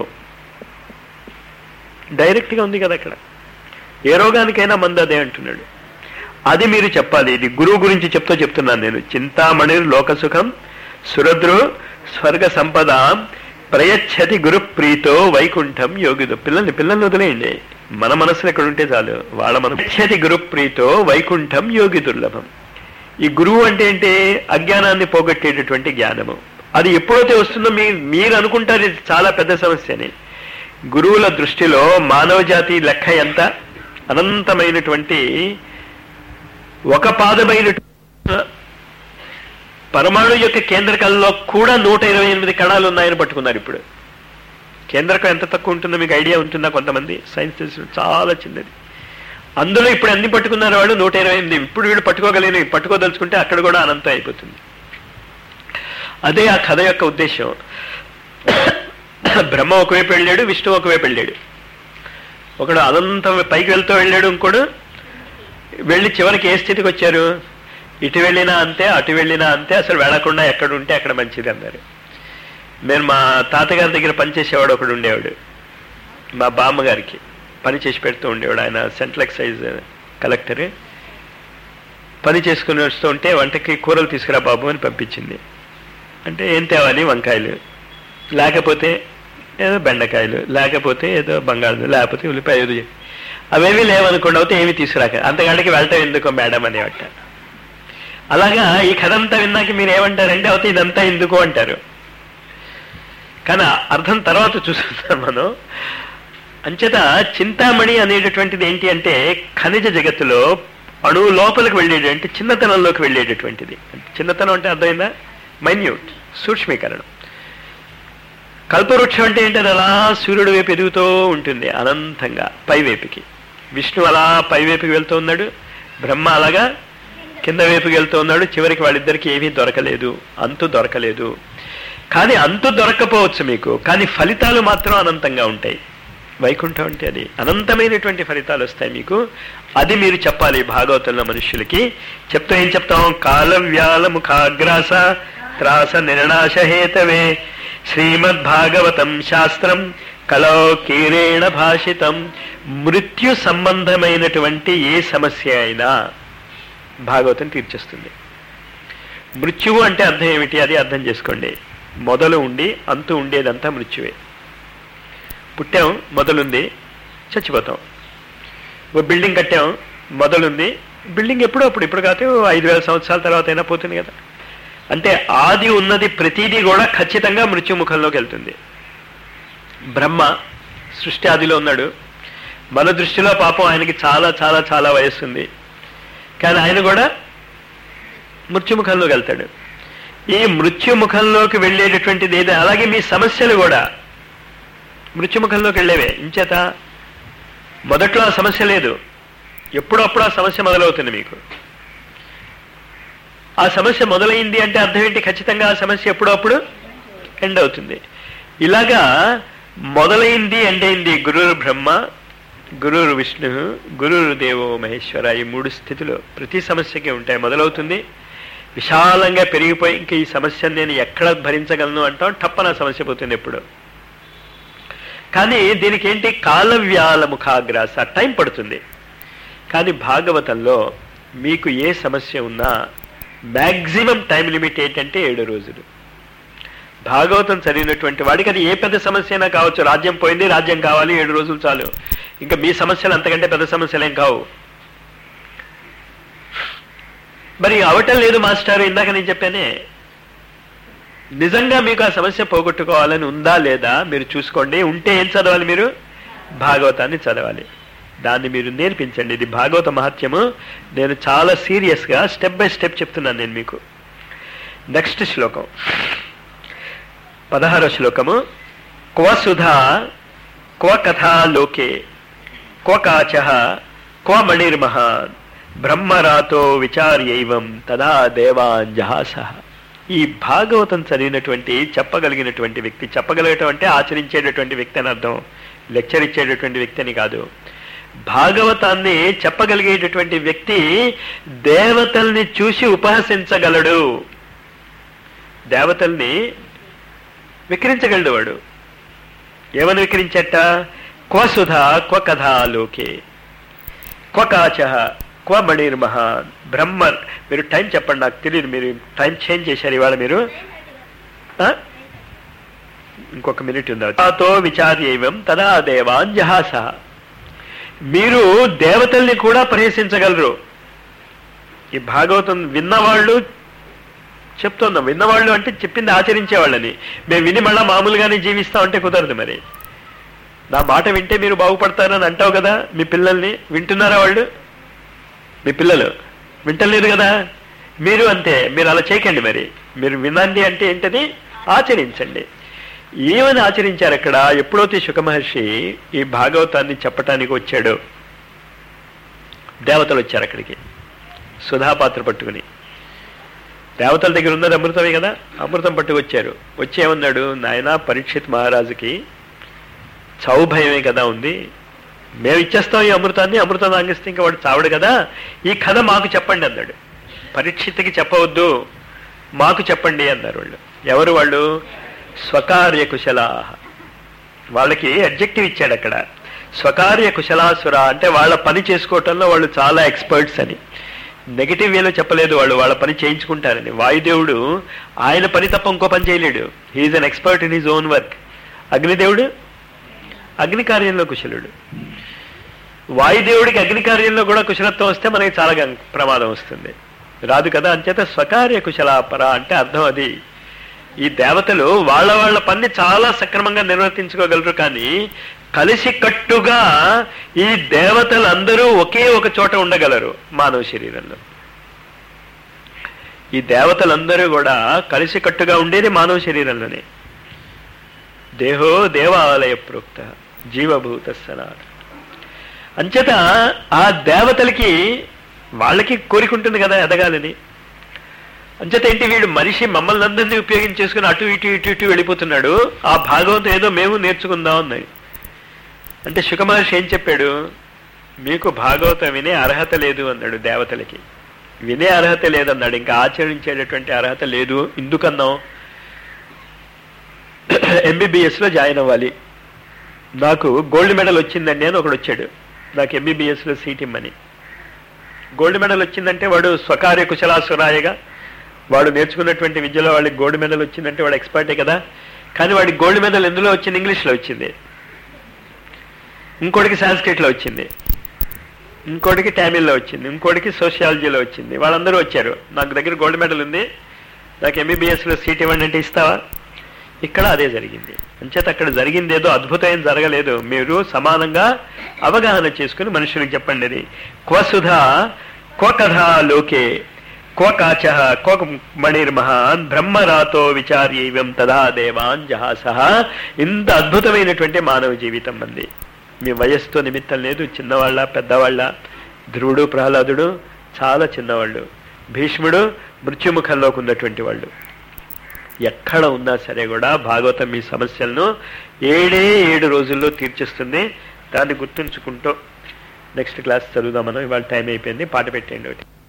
A: డైరెక్ట్గా ఉంది కదా అక్కడ ఏ రోగానికైనా మందు అదే అంటున్నాడు అది మీరు చెప్పాలి ఇది గురువు గురించి చెప్తూ చెప్తున్నాను నేను చింతామణి లోకసుఖం సురద్రు స్వర్గ సంపద ప్రయచ్చతి గురు ప్రీతో వైకుంఠం యోగిదు పిల్లల్ని పిల్లల్ని వదిలేయండి మన మనసులు ఎక్కడ ఉంటే చాలు వాళ్ళ మన ప్రయచ్చతి గురు ప్రీతో వైకుంఠం యోగి దుర్లభం ఈ గురువు అంటే ఏంటి అజ్ఞానాన్ని పోగొట్టేటటువంటి జ్ఞానము అది ఎప్పుడైతే వస్తుందో మీ మీరు అనుకుంటారు ఇది చాలా పెద్ద సమస్యని గురువుల దృష్టిలో మానవ జాతి లెక్క ఎంత అనంతమైనటువంటి ఒక పాదమైన పరమాణు యొక్క కేంద్రకంలో కూడా నూట ఇరవై ఎనిమిది కణాలు ఉన్నాయని పట్టుకున్నారు ఇప్పుడు కేంద్రకం ఎంత తక్కువ ఉంటుందో మీకు ఐడియా ఉంటుందా కొంతమంది సైన్స్ తెలిసిన చాలా చిన్నది అందులో ఇప్పుడు అన్ని పట్టుకున్నారు వాడు నూట ఇరవై ఎనిమిది ఇప్పుడు వీళ్ళు పట్టుకోగలిగిన పట్టుకోదలుచుకుంటే అక్కడ కూడా అనంతం అయిపోతుంది అదే ఆ కథ యొక్క ఉద్దేశం బ్రహ్మ ఒకవైపు వెళ్ళాడు విష్ణు ఒకవైపు వెళ్ళాడు ఒకడు అనంతం పైకి వెళ్తూ వెళ్ళాడు ఇంకోడు వెళ్ళి చివరికి ఏ స్థితికి వచ్చారు ఇటు వెళ్ళినా అంతే అటు వెళ్ళినా అంతే అసలు వెళ్లకుండా ఎక్కడ ఉంటే అక్కడ మంచిది అన్నారు నేను మా తాతగారి దగ్గర పనిచేసేవాడు ఒకడు ఉండేవాడు మా బామ్మగారికి పని చేసి పెడుతూ ఉండేవాడు ఆయన సెంట్రల్ ఎక్సైజ్ కలెక్టర్ పని చేసుకుని వస్తూ ఉంటే వంటకి కూరలు తీసుకురా బాబు అని పంపించింది అంటే ఏం తేవాలి వంకాయలు లేకపోతే ఏదో బెండకాయలు లేకపోతే ఏదో బంగాళం లేకపోతే ఉల్లిపాయ ఏదో చెప్పి. అవేమీ లేవనుకోండి అయితే ఏమి తీసుకురాక అంతకాడికి వెళ్ళటం ఎందుకో మేడం అనేవట అలాగా ఈ కథ అంతా విన్నాక మీరు ఏమంటారంటే అవుతే ఇదంతా ఎందుకు అంటారు కానీ ఆ అర్థం తర్వాత చూస్తున్నాం మనం అంచేత చింతామణి అనేటటువంటిది ఏంటి అంటే ఖనిజ జగత్తులో అణువు లోపలికి వెళ్ళేది అంటే చిన్నతనంలోకి వెళ్ళేటటువంటిది చిన్నతనం అంటే అర్థమైందా మైన్యూట్ సూక్ష్మీకరణం కల్పవృక్షం అంటే ఏంటి అది అలా సూర్యుడు వైపు ఎదుగుతూ ఉంటుంది అనంతంగా పైవైపుకి విష్ణు అలా పైవైపుకి వెళ్తూ ఉన్నాడు బ్రహ్మ అలాగా కింద వైపుకి వెళ్తూ ఉన్నాడు చివరికి వాళ్ళిద్దరికి ఏమీ దొరకలేదు అంతు దొరకలేదు కానీ అంతు దొరకపోవచ్చు మీకు కానీ ఫలితాలు మాత్రం అనంతంగా ఉంటాయి వైకుంఠం అంటే అది అనంతమైనటువంటి ఫలితాలు వస్తాయి మీకు అది మీరు చెప్పాలి భాగవతంలో మనుష్యులకి చెప్తూ ఏం చెప్తాం కాలవ్యాల ముఖాగ్రాస త్రాస నిర్ణాశ హేతవే శ్రీమద్భాగవతం శాస్త్రం కలో కీరేణ భాషితం మృత్యు సంబంధమైనటువంటి ఏ సమస్య అయినా భాగవతం తీర్చేస్తుంది మృత్యువు అంటే అర్థం ఏమిటి అది అర్థం చేసుకోండి మొదలు ఉండి అంతు ఉండేదంతా మృత్యువే పుట్టాం మొదలుంది చచ్చిపోతాం ఓ బిల్డింగ్ కట్టాం మొదలుంది బిల్డింగ్ ఎప్పుడో అప్పుడు ఇప్పుడు కాకపోతే ఓ ఐదు వేల సంవత్సరాల తర్వాత అయినా పోతుంది కదా అంటే ఆది ఉన్నది ప్రతిదీ కూడా ఖచ్చితంగా మృత్యుముఖంలోకి వెళ్తుంది బ్రహ్మ సృష్టి ఆదిలో ఉన్నాడు మన దృష్టిలో పాపం ఆయనకి చాలా చాలా చాలా వయస్సు ఉంది కానీ ఆయన కూడా మృత్యుముఖంలోకి వెళ్తాడు ఈ మృత్యుముఖంలోకి వెళ్ళేటటువంటిది ఏదో అలాగే మీ సమస్యలు కూడా మృత్యుముఖంలోకి వెళ్ళేవే ఇంచేత మొదట్లో ఆ సమస్య లేదు ఎప్పుడప్పుడు ఆ సమస్య మొదలవుతుంది మీకు ఆ సమస్య మొదలైంది అంటే అర్థం ఏంటి ఖచ్చితంగా ఆ సమస్య ఎప్పుడప్పుడు ఎండ్ అవుతుంది ఇలాగా మొదలైంది ఎండైంది గురువు బ్రహ్మ గురువు విష్ణు గురువు దేవో మహేశ్వర ఈ మూడు స్థితిలో ప్రతి సమస్యకి ఉంటాయి మొదలవుతుంది విశాలంగా పెరిగిపోయి ఇంకా ఈ సమస్యను నేను ఎక్కడ భరించగలను అంటాం టప్పన సమస్య పోతుంది ఎప్పుడు కానీ దీనికి ఏంటి కాలవ్యాల ముఖాగ్రాస టైం పడుతుంది కానీ భాగవతంలో మీకు ఏ సమస్య ఉన్నా మ్యాక్సిమం టైం లిమిట్ ఏంటంటే ఏడు రోజులు భాగవతం చదివినటువంటి వాడికి అది ఏ పెద్ద సమస్య అయినా కావచ్చు రాజ్యం పోయింది రాజ్యం కావాలి ఏడు రోజులు చాలు ఇంకా మీ సమస్యలు అంతకంటే పెద్ద సమస్యలు ఏం కావు మరి అవటం లేదు మాస్టర్ ఇందాక నేను చెప్పానే నిజంగా మీకు ఆ సమస్య పోగొట్టుకోవాలని ఉందా లేదా మీరు చూసుకోండి ఉంటే ఏం చదవాలి మీరు భాగవతాన్ని చదవాలి దాన్ని మీరు నేర్పించండి ఇది భాగవత మహత్యము నేను చాలా సీరియస్గా స్టెప్ బై స్టెప్ చెప్తున్నాను నేను మీకు నెక్స్ట్ శ్లోకం పదహారో శ్లోకము క్వ సుధా క్వ కథా లోకే క్వ కాచ క్వ మణిర్మహాన్ బ్రహ్మరాతో విచార్యైవం తదా దేవాంజహాస ఈ భాగవతం చదివినటువంటి చెప్పగలిగినటువంటి వ్యక్తి చెప్పగలిగేటువంటి ఆచరించేటటువంటి వ్యక్తి అని అర్థం లెక్చర్ ఇచ్చేటటువంటి వ్యక్తి అని కాదు భాగవతాన్ని చెప్పగలిగేటటువంటి వ్యక్తి దేవతల్ని చూసి ఉపహసించగలడు దేవతల్ని విక్రించగలడు వాడు ఏమని విక్రించట క్వ సుధ క్వ కథా లోకే క్వ కాచ క్వ మణిర్మహాన్ బ్రహ్మర్ మీరు టైం చెప్పండి నాకు తెలియదు మీరు టైం చేంజ్ చేశారు ఇవాళ మీరు ఆ? ఇంకొక మినిట్ ఉంది తో విచార్యవం తదా దేవాన్ జహాస మీరు దేవతల్ని కూడా పరిహసించగలరు ఈ భాగవతం విన్నవాళ్ళు చెప్తున్నాం విన్నవాళ్ళు అంటే చెప్పింది ఆచరించేవాళ్ళని మేము విని మళ్ళా మామూలుగానే జీవిస్తామంటే కుదరదు మరి నా మాట వింటే మీరు బాగుపడతారని అంటావు కదా మీ పిల్లల్ని వింటున్నారా వాళ్ళు మీ పిల్లలు వింటలేదు కదా మీరు అంతే మీరు అలా చేయకండి మరి మీరు వినండి అంటే ఏంటది ఆచరించండి ఏమని ఆచరించారు అక్కడ ఎప్పుడైతే శుకమహర్షి ఈ భాగవతాన్ని చెప్పటానికి వచ్చాడు దేవతలు వచ్చారు అక్కడికి సుధాపాత్ర పట్టుకుని దేవతల దగ్గర ఉన్నది అమృతమే కదా అమృతం పట్టుకొచ్చారు వచ్చి ఏమన్నాడు నాయన పరీక్షిత్ మహారాజుకి చావు భయమే కదా ఉంది మేము ఇచ్చేస్తాం ఈ అమృతాన్ని అమృతం తాగిస్తే ఇంకా వాడు చావడు కదా ఈ కథ మాకు చెప్పండి అన్నాడు పరీక్షిత్కి చెప్పవద్దు మాకు చెప్పండి అన్నారు వాళ్ళు ఎవరు వాళ్ళు స్వకార్య కుశలా వాళ్ళకి అడ్జెక్టివ్ ఇచ్చాడు అక్కడ స్వకార్య కుశలాసుర అంటే వాళ్ళ పని చేసుకోవటంలో వాళ్ళు చాలా ఎక్స్పర్ట్స్ అని నెగిటివ్ వేలో చెప్పలేదు వాళ్ళు వాళ్ళ పని చేయించుకుంటారని వాయుదేవుడు ఆయన పని తప్ప ఇంకో పని చేయలేడు he is an expert in his own work అగ్నిదేవుడు అగ్ని కార్యంలో కుశలుడు వాయుదేవుడికి అగ్ని కార్యంలో కూడా కుశలత్వం వస్తే మనకి చాలా గం- ప్రమాదం వస్తుంది రాదు కదా అంచేత స్వకార్య కుశలాపర అంటే అర్థం అది ఈ దేవతలు వాళ్ళ వాళ్ళ పని చాలా సక్రమంగా నిర్వర్తించుకోగలరు కానీ కలిసి కట్టుగా ఈ దేవతలందరూ ఒకే ఒక చోట ఉండగలరు మానవ శరీరంలో ఈ దేవతలందరూ కూడా కలిసి కట్టుగా ఉండేది మానవ శరీరంలోనే దేహో దేవాలయ ప్రోక్త జీవభూత సనాతన అంచేత ఆ దేవతలకి వాళ్ళకి కోరిక ఉంటుంది కదా ఎదగాలని అంచేత ఏంటి వీడు మనిషి మమ్మల్ని అందరినీ ఉపయోగించేసుకుని అటు ఇటు ఇటు ఇటు వెళ్ళిపోతున్నాడు ఆ భాగవతం ఏదో మేము నేర్చుకుందాం అన్నాయి అంటే శుకమహర్షి ఏం చెప్పాడు మీకు భాగవతం వినే అర్హత లేదు అన్నాడు దేవతలకి వినే అర్హత లేదన్నాడు ఇంకా ఆచరించేటటువంటి అర్హత లేదు ఎందుకన్నాం ఎంబీబీఎస్ లో జాయిన్ అవ్వాలి నాకు గోల్డ్ మెడల్ వచ్చిందండి అని ఒకడు వచ్చాడు నాకు ఎంబీబీఎస్ లో సీట్ ఇమ్మని గోల్డ్ మెడల్ వచ్చిందంటే వాడు స్వకార్య కుశలాసురాయగా వాడు నేర్చుకున్నటువంటి విద్యలో వాడికి గోల్డ్ మెడల్ వచ్చిందంటే వాడు ఎక్స్పర్టే కదా కానీ వాడికి గోల్డ్ మెడల్ ఎందులో వచ్చింది ఇంగ్లీష్లో వచ్చింది ఇంకోటికి సాంస్క్రిట్లో వచ్చింది ఇంకోటికి టామిల్లో వచ్చింది ఇంకోటికి సోషియాలజీలో వచ్చింది వాళ్ళందరూ వచ్చారు నాకు దగ్గర గోల్డ్ మెడల్ ఉంది నాకు ఎంబీబీఎస్లో సీట్ ఇవ్వండి అంటే ఇస్తావా ఇక్కడ అదే జరిగింది అంచేత అక్కడ జరిగింది ఏదో అద్భుతం జరగలేదు మీరు సమానంగా అవగాహన చేసుకుని మనుషులకు చెప్పండి అది క్వసుధ క్వ కథ లోకే క్వ కాచ క్వ మణిర్మహాన్ బ్రహ్మరాతో విచార్యైవం తదా దేవాన్ జహాస ఇంత అద్భుతమైనటువంటి మానవ జీవితం మంది మీ వయస్సుతో నిమిత్తం లేదు చిన్నవాళ్ళ పెద్దవాళ్ళ ధ్రువుడు ప్రహ్లాదుడు చాలా చిన్నవాళ్ళు భీష్ముడు మృత్యుముఖంలోకి ఉన్నటువంటి వాళ్ళు ఎక్కడ ఉన్నా సరే కూడా భాగవతం మీ సమస్యలను ఏడే ఏడు రోజుల్లో తీర్చిస్తుంది దాన్ని గుర్తుంచుకుంటూ నెక్స్ట్ క్లాస్ చదువుదాం మనం ఇవాళ టైం అయిపోయింది పాట పెట్టేయండి ఒకటి